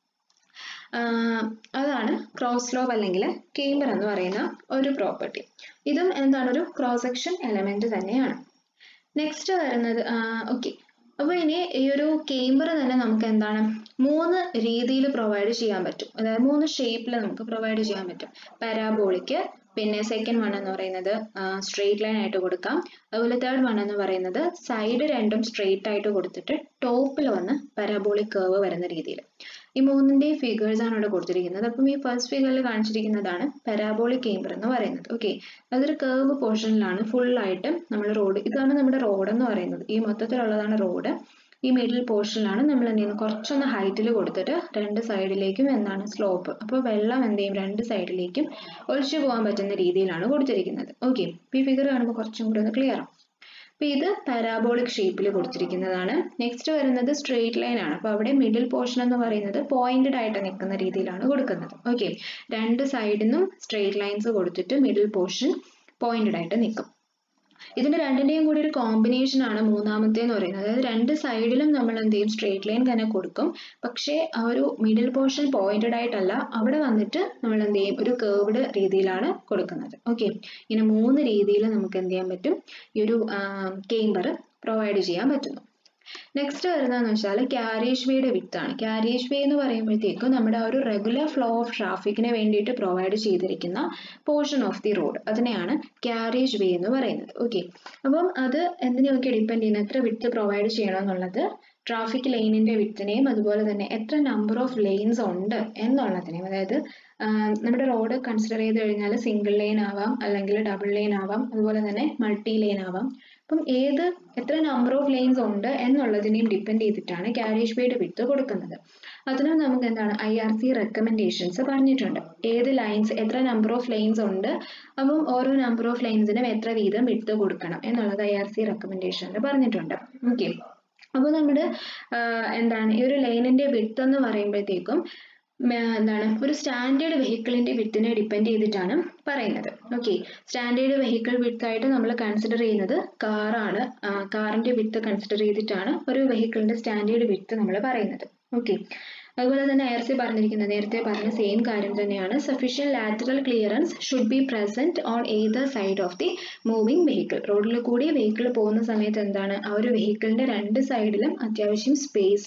അതാണ് ക്രോസ് സ്ലോപ്പ് അല്ലെങ്കിൽ കേമ്പർ എന്ന് പറയുന്ന ഒരു പ്രോപ്പർട്ടി ഇതും എന്താണ് ഒരു ക്രോസ് സെക്ഷൻ എലമെന്റ് തന്നെയാണ് നെക്സ്റ്റ് വരുന്നത് ഓക്കെ അപ്പോൾ ഇനി ഈ ഒരു കേമ്പർ തന്നെ നമുക്ക് എന്താണ് മൂന്ന് രീതിയിൽ പ്രൊവൈഡ് ചെയ്യാൻ പറ്റും അതായത് മൂന്ന് ഷേപ്പിൽ നമുക്ക് പ്രൊവൈഡ് ചെയ്യാൻ പറ്റും പാരാബോളിക്ക് പിന്നെ സെക്കൻഡ് വൺ എന്ന് പറയുന്നത് സ്ട്രെയിറ്റ് ലൈൻ ആയിട്ട് കൊടുക്കാം അതുപോലെ തേർഡ് വൺ എന്ന് പറയുന്നത് സൈഡ് രണ്ടും സ്ട്രെയിറ്റ് ആയിട്ട് കൊടുത്തിട്ട് ടോപ്പിൽ വന്ന് പാരാബോളിക് കേർവ് വരുന്ന രീതിയിൽ ഈ മൂന്നിൻ്റെയും ഫിഗേഴ്സ് ആണ് ഇവിടെ കൊടുത്തിരിക്കുന്നത് അപ്പം ഈ ഫസ്റ്റ് ഫിഗറിൽ കാണിച്ചിരിക്കുന്നതാണ് പാരാബോളിക് കേമ്പർ എന്ന് പറയുന്നത് ഓക്കെ അതൊരു കേർവ് പോർഷനിലാണ് ഫുള്ളായിട്ട് നമ്മൾ റോഡ് ഇതാണ് നമ്മുടെ റോഡ് എന്ന് പറയുന്നത് ഈ മൊത്തത്തിലുള്ളതാണ് റോഡ് ഈ മിഡിൽ പോർഷനിലാണ് നമ്മൾ എന്ത് ചെയ്യുന്നത് കുറച്ചൊന്ന് ഹൈറ്റിൽ കൊടുത്തിട്ട് രണ്ട് സൈഡിലേക്കും എന്താണ് സ്ലോപ്പ് അപ്പോൾ വെള്ളം എന്ത് ചെയ്യും രണ്ട് സൈഡിലേക്കും ഒഴിച്ചു പോകാൻ പറ്റുന്ന രീതിയിലാണ് കൊടുത്തിരിക്കുന്നത് ഓക്കെ ഈ ഫിഗർ കാണുമ്പോൾ കുറച്ചും കൂടി ഒന്ന് ക്ലിയർ ആവും അപ്പോൾ ഇത് പാരാബോളിക് ഷേപ്പിൽ കൊടുത്തിരിക്കുന്നതാണ് നെക്സ്റ്റ് വരുന്നത് സ്ട്രെയിറ്റ് ലൈൻ ആണ് അപ്പോൾ അവിടെ മിഡിൽ പോർഷൻ എന്ന് പറയുന്നത് പോയിന്റഡ് ആയിട്ട് നിൽക്കുന്ന രീതിയിലാണ് കൊടുക്കുന്നത് ഓക്കെ രണ്ട് സൈഡിൽ നിന്നും സ്ട്രെയിറ്റ് ലൈൻസ് കൊടുത്തിട്ട് മിഡിൽ പോർഷൻ പോയിന്റഡ് ആയിട്ട് നിൽക്കും ഇതിന്റെ രണ്ടിന്റെയും കൂടി ഒരു കോമ്പിനേഷൻ ആണ് മൂന്നാമത്തെ എന്ന് പറയുന്നത് അതായത് രണ്ട് സൈഡിലും നമ്മൾ എന്ത് ചെയ്യും സ്ട്രെയിറ്റ് ലൈൻ തന്നെ കൊടുക്കും പക്ഷേ ആ ഒരു മിഡിൽ പോർഷൻ പോയിന്റഡ് ആയിട്ടല്ല അവിടെ വന്നിട്ട് നമ്മൾ എന്ത് ചെയ്യും ഒരു കേർവ്ഡ് രീതിയിലാണ് കൊടുക്കുന്നത് ഓക്കെ ഇങ്ങനെ മൂന്ന് രീതിയിൽ നമുക്ക് എന്ത് ചെയ്യാൻ പറ്റും ഈ ഒരു കേമ്പർ പ്രൊവൈഡ് ചെയ്യാൻ പറ്റുന്നു നെക്സ്റ്റ് വരുന്നതെന്ന് വെച്ചാൽ ക്യാരേജ് വേയുടെ വിത്താണ് ക്യാരേജ് വേ എന്ന് പറയുമ്പോഴത്തേക്കും നമ്മുടെ ആ ഒരു റെഗുലർ ഫ്ലോ ഓഫ് ട്രാഫിക്കിന് വേണ്ടിയിട്ട് പ്രൊവൈഡ് ചെയ്തിരിക്കുന്ന പോർഷൻ ഓഫ് ദി റോഡ് അതിനെയാണ് ക്യാരേജ് വേ എന്ന് പറയുന്നത് ഓക്കെ അപ്പം അത് എന്തിനെയൊക്കെ ഡിപ്പെൻഡ് ചെയ്യുന്നത് എത്ര വിത്ത് പ്രൊവൈഡ് ചെയ്യണം എന്നുള്ളത് ട്രാഫിക് ലൈനിന്റെ വിത്തിനെയും അതുപോലെ തന്നെ എത്ര നമ്പർ ഓഫ് ലെയിൻസ് ഉണ്ട് എന്നുള്ളതിനെയും അതായത് നമ്മുടെ റോഡ് കൺസിഡർ ചെയ്ത് കഴിഞ്ഞാൽ സിംഗിൾ ലൈൻ ആവാം അല്ലെങ്കിൽ ഡബിൾ ലൈൻ ആവാം അതുപോലെ തന്നെ മൾട്ടി ലൈൻ ആവാം അപ്പം ഏത് എത്ര നമ്പർ ഓഫ് ലൈൻസ് ഉണ്ട് എന്നുള്ളതിനെയും ഡിപ്പെൻഡ് ചെയ്തിട്ടാണ് ക്യാരേജ് വേയുടെ വിത്ത് കൊടുക്കുന്നത് അതിനും നമുക്ക് എന്താണ് ഐ ആർ സി റെക്കമെൻഡേഷൻസ് പറഞ്ഞിട്ടുണ്ട് ഏത് ലൈൻസ് എത്ര നമ്പർ ഓഫ് ലൈൻസ് ഉണ്ട് അപ്പം ഓരോ നമ്പർ ഓഫ് ലൈൻസിനും എത്ര വീതം വിട്ട് കൊടുക്കണം എന്നുള്ളത് ഐ ആർ സി റെക്കമെൻഡേഷനിൽ പറഞ്ഞിട്ടുണ്ട് ഓക്കെ അപ്പോൾ നമ്മുടെ എന്താണ് ഈ ഒരു ലൈനിന്റെ വിട്ട് എന്ന് പറയുമ്പോഴത്തേക്കും എന്താണ് ഒരു സ്റ്റാൻഡേർഡ് വെഹിക്കിളിന്റെ വിത്തിനെ ഡിപ്പെൻഡ് ചെയ്തിട്ടാണ് പറയുന്നത് ഓക്കെ സ്റ്റാൻഡേർഡ് വെഹിക്കിൾ വിത്ത് ആയിട്ട് നമ്മൾ കൺസിഡർ ചെയ്യുന്നത് കാറാണ് കാറിന്റെ വിത്ത് കൺസിഡർ ചെയ്തിട്ടാണ് ഒരു വെഹിക്കിളിന്റെ സ്റ്റാൻഡേർഡ് വിത്ത് നമ്മൾ പറയുന്നത് ഓക്കെ അതുപോലെ തന്നെ ഐ ആർ സി പറഞ്ഞിരിക്കുന്നത് നേരത്തെ പറഞ്ഞ സെയിം കാര്യം തന്നെയാണ് sufficient lateral clearance should be present on either side of the moving vehicle റോഡിൽ കൂടി വെഹിക്കിൾ പോകുന്ന സമയത്ത് എന്താണ് ആ ഒരു വെഹിക്കിളിന്റെ രണ്ട് സൈഡിലും അത്യാവശ്യം സ്പേസ്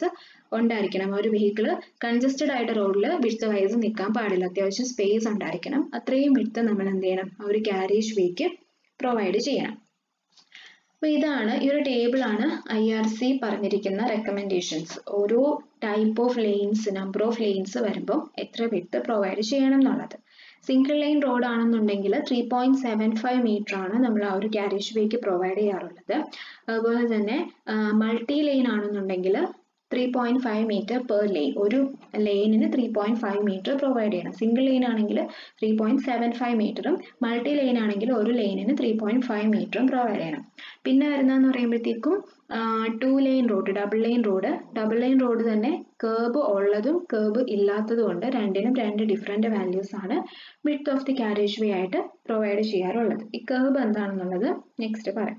ഉണ്ടായിരിക്കണം ഒരു വെഹിക്കിൾ കൺജസ്റ്റഡ് ആയിട്ട് റോഡിൽ വിഡ്ത്ത് വൈസ് നിൽക്കാൻ പാടില്ല അത്യാവശ്യം സ്പേസ് ഉണ്ടായിരിക്കണം അത്രയും വിഡ്ത്ത് നമ്മൾ എന്ത് ചെയ്യണം ആ ഒരു കാരേജ് വേക്ക് പ്രൊവൈഡ് ചെയ്യണം അപ്പോൾ ഇതാണ് ഈ ഒരു ടേബിളാണ് ഐ ആർ സി പറഞ്ഞിരിക്കുന്ന റെക്കമെൻഡേഷൻസ് ഓരോ type of lanes number of lanes വരുമ്പോൾ എത്ര വിഡ്ത്ത് പ്രൊവൈഡ് ചെയ്യണം എന്നുള്ളത് സിംഗിൾ ലൈൻ റോഡ് ആണെന്നുണ്ടെങ്കിൽ three point seven five metre ആണ് നമ്മൾ ആ ഒരു കാരേജ് വേക്ക് പ്രൊവൈഡ് ചെയ്യാറുള്ളത് അതുപോലെ തന്നെ മൾട്ടി ലൈൻ ആണെന്നുണ്ടെങ്കിൽ three point five metre per line ഒരു ലൈനിന് three point five metre provide ചെയ്യണം സിംഗിൾ ലൈൻ ആണെങ്കിൽ ത്രീ പോയിന്റ് സെവൻ ഫൈവ് മീറ്ററും മൾട്ടി ലൈൻ ആണെങ്കിൽ ഒരു ലൈനിന് ത്രീ പോയിന്റ് ഫൈവ് മീറ്ററും പ്രൊവൈഡ് ചെയ്യണം പിന്നെ വരുന്നതെന്ന് പറയുമ്പോഴത്തേക്കും two line road double line road double line road തന്നെ കേർബ് ഉള്ളതും കേർബ് ഇല്ലാത്തതും ഉണ്ട് രണ്ടിനും രണ്ട് ഡിഫറെൻറ്റ് വാല്യൂസ് ആണ് width of the carriage way ആയിട്ട് പ്രൊവൈഡ് ചെയ്യാറുള്ളത് ഈ കേർബ് എന്താണെന്നുള്ളത് നെക്സ്റ്റ് പറയാം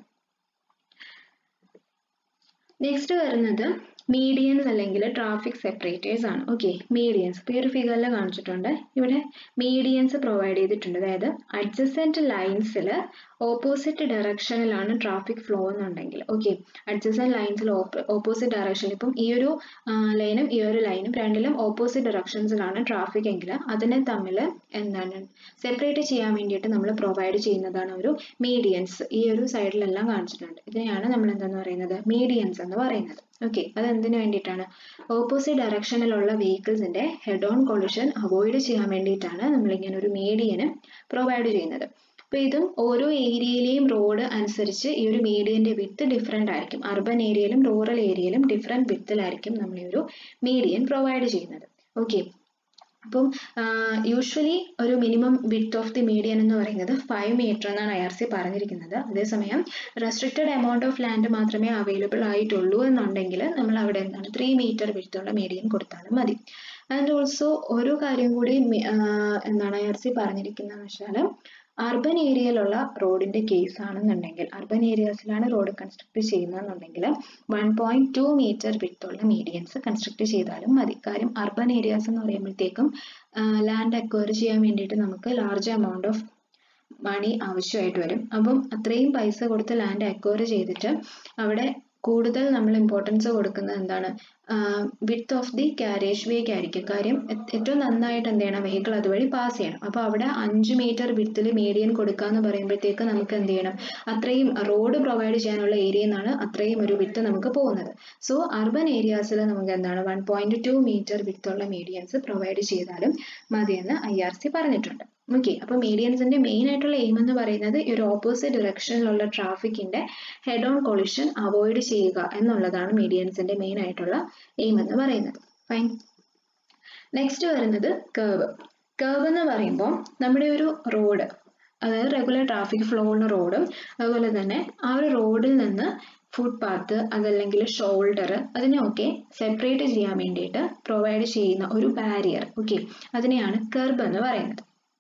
നെക്സ്റ്റ് വരുന്നത് മീഡിയൻസ് അല്ലെങ്കിൽ ട്രാഫിക് സെപ്പറേറ്റേഴ്സ് ആണ് ഓക്കെ മീഡിയൻസ് ഇപ്പോൾ ഈ ഒരു ഫിഗറിൽ കാണിച്ചിട്ടുണ്ട് ഇവിടെ മീഡിയൻസ് പ്രൊവൈഡ് ചെയ്തിട്ടുണ്ട് അതായത് അഡ്ജസൻറ്റ് ലൈൻസിൽ ഓപ്പോസിറ്റ് ഡയറക്ഷനിലാണ് ട്രാഫിക് ഫ്ലോ എന്നുണ്ടെങ്കിൽ ഓക്കെ അഡ്ജസൻറ്റ് ലൈൻസിൽ ഓപ്പോസിറ്റ് ഡയറക്ഷനിൽ ഇപ്പം ഈ ഒരു ലൈനും ഈ ഒരു ലൈനും രണ്ടിലും ഓപ്പോസിറ്റ് ഡയറക്ഷൻസിലാണ് ട്രാഫിക് എങ്കിൽ അതിനെ തമ്മിൽ എന്താണ് സെപ്പറേറ്റ് ചെയ്യാൻ വേണ്ടിയിട്ട് നമ്മൾ പ്രൊവൈഡ് ചെയ്യുന്നതാണ് ഒരു മീഡിയൻസ് ഈ ഒരു സൈഡിലെല്ലാം കാണിച്ചിട്ടുണ്ട് ഇതിനെയാണ് നമ്മൾ എന്തെന്ന് പറയുന്നത് മീഡിയൻസ് എന്ന് പറയുന്നത് ഓക്കെ അത് എന്തിനു വേണ്ടിയിട്ടാണ് ഓപ്പോസിറ്റ് ഡയറക്ഷനിലുള്ള വെഹിക്കിൾസിന്റെ ഹെഡ് ഓൺ കൊളിഷൻ അവോയ്ഡ് ചെയ്യാൻ വേണ്ടിയിട്ടാണ് നമ്മളിങ്ങനെ ഒരു മീഡിയന് പ്രൊവൈഡ് ചെയ്യുന്നത് അപ്പോൾ ഇതും ഓരോ ഏരിയയിലെയും റോഡ് അനുസരിച്ച് ഈ ഒരു മീഡിയന്റെ വിത്ത് ഡിഫറെൻ്റ് ആയിരിക്കും അർബൻ ഏരിയയിലും റൂറൽ ഏരിയയിലും ഡിഫറെൻറ്റ് വിത്തിലായിരിക്കും നമ്മൾ ഈ ഒരു മീഡിയൻ പ്രൊവൈഡ് ചെയ്യുന്നത് ഓക്കെ അപ്പം യൂഷ്വലി ഒരു minimum width of the median എന്ന് പറയുന്നത് ഫൈവ് മീറ്റർ എന്നാണ് ഐ ആർ സി പറഞ്ഞിരിക്കുന്നത് അതേസമയം റെസ്ട്രിക്റ്റഡ് എമൗണ്ട് ഓഫ് ലാൻഡ് മാത്രമേ അവൈലബിൾ ആയിട്ടുള്ളൂ എന്നുണ്ടെങ്കിൽ നമ്മൾ അവിടെ എന്താണ് ത്രീ മീറ്റർ വിഡ്ത്തുള്ള മീഡിയൻ കൊടുത്താലും മതി ആൻഡ് ഓൾസോ ഒരു കാര്യം കൂടി എന്താണ് ഐ ആർ സി പറഞ്ഞിരിക്കുന്നതെന്ന് വെച്ചാൽ അർബൻ ഏരിയയിലുള്ള റോഡിന്റെ കേസ് ആണെന്നുണ്ടെങ്കിൽ അർബൻ ഏരിയാസിലാണ് റോഡ് കൺസ്ട്രക്ട് ചെയ്യുന്നതെന്നുണ്ടെങ്കിൽ വൺ പോയിന്റ് ടു മീറ്റർ വിട്ടുള്ള മീഡിയൻസ് കൺസ്ട്രക്ട് ചെയ്താലും മതി കാര്യം അർബൻ ഏരിയാസ് എന്ന് പറയുമ്പോഴത്തേക്കും ലാൻഡ് അക്വയർ ചെയ്യാൻ വേണ്ടിയിട്ട് നമുക്ക് ലാർജ് എമൗണ്ട് ഓഫ് മണി ആവശ്യമായിട്ട് വരും അപ്പം അത്രയും പൈസ കൊടുത്ത് ലാൻഡ് അക്വയർ ചെയ്തിട്ട് അവിടെ കൂടുതൽ നമ്മൾ ഇമ്പോർട്ടൻസ് കൊടുക്കുന്നത് എന്താണ് വിഡ്ത്ത് ഓഫ് ദി കാരേജ് വേക്ക് ആയിരിക്കും കാര്യം ഏറ്റവും നന്നായിട്ട് എന്ത് ചെയ്യണം വെഹിക്കിൾ അതുവഴി പാസ് ചെയ്യണം അപ്പോൾ അവിടെ അഞ്ച് മീറ്റർ വിഡ്ത്തിൽ മീഡിയൻ കൊടുക്കുക എന്ന് പറയുമ്പോഴത്തേക്ക് നമുക്ക് എന്ത് ചെയ്യണം അത്രയും റോഡ് പ്രൊവൈഡ് ചെയ്യാനുള്ള ഏരിയയിൽ നിന്നാണ് അത്രയും ഒരു വിത്ത് നമുക്ക് പോകുന്നത് സോ അർബൻ ഏരിയാസിൽ നമുക്ക് എന്താണ് വൺ പോയിന്റ് ടു മീറ്റർ വിത്തുള്ള മീഡിയൻസ് പ്രൊവൈഡ് ചെയ്താലും മതിയെന്ന് ഐ ആർ സി പറഞ്ഞിട്ടുണ്ട് ഓക്കെ അപ്പോൾ മീഡിയൻസിന്റെ മെയിൻ ആയിട്ടുള്ള എയിം എന്ന് പറയുന്നത് ഈ ഒരു ഓപ്പോസിറ്റ് ഡിറക്ഷനിലുള്ള ട്രാഫിക്കിന്റെ ഹെഡ് ഓൺ കൊളിഷൻ അവോയ്ഡ് ചെയ്യുക എന്നുള്ളതാണ് മീഡിയൻസിന്റെ മെയിൻ ആയിട്ടുള്ള എയിം എന്ന് പറയുന്നത് ഫൈൻ നെക്സ്റ്റ് വരുന്നത് കേവ് കേവ് എന്ന് പറയുമ്പോൾ നമ്മുടെ ഒരു റോഡ് അതായത് റെഗുലർ ട്രാഫിക് ഫ്ലോ ഉള്ള റോഡും അതുപോലെ തന്നെ ആ ഒരു റോഡിൽ നിന്ന് ഫുട്പാത്ത് അതല്ലെങ്കിൽ ഷോൾഡർ അതിനെയൊക്കെ സെപ്പറേറ്റ് ചെയ്യാൻ വേണ്ടിയിട്ട് പ്രൊവൈഡ് ചെയ്യുന്ന ഒരു ബാരിയർ ഓക്കെ അതിനെയാണ് കർബ് എന്ന് പറയുന്നത്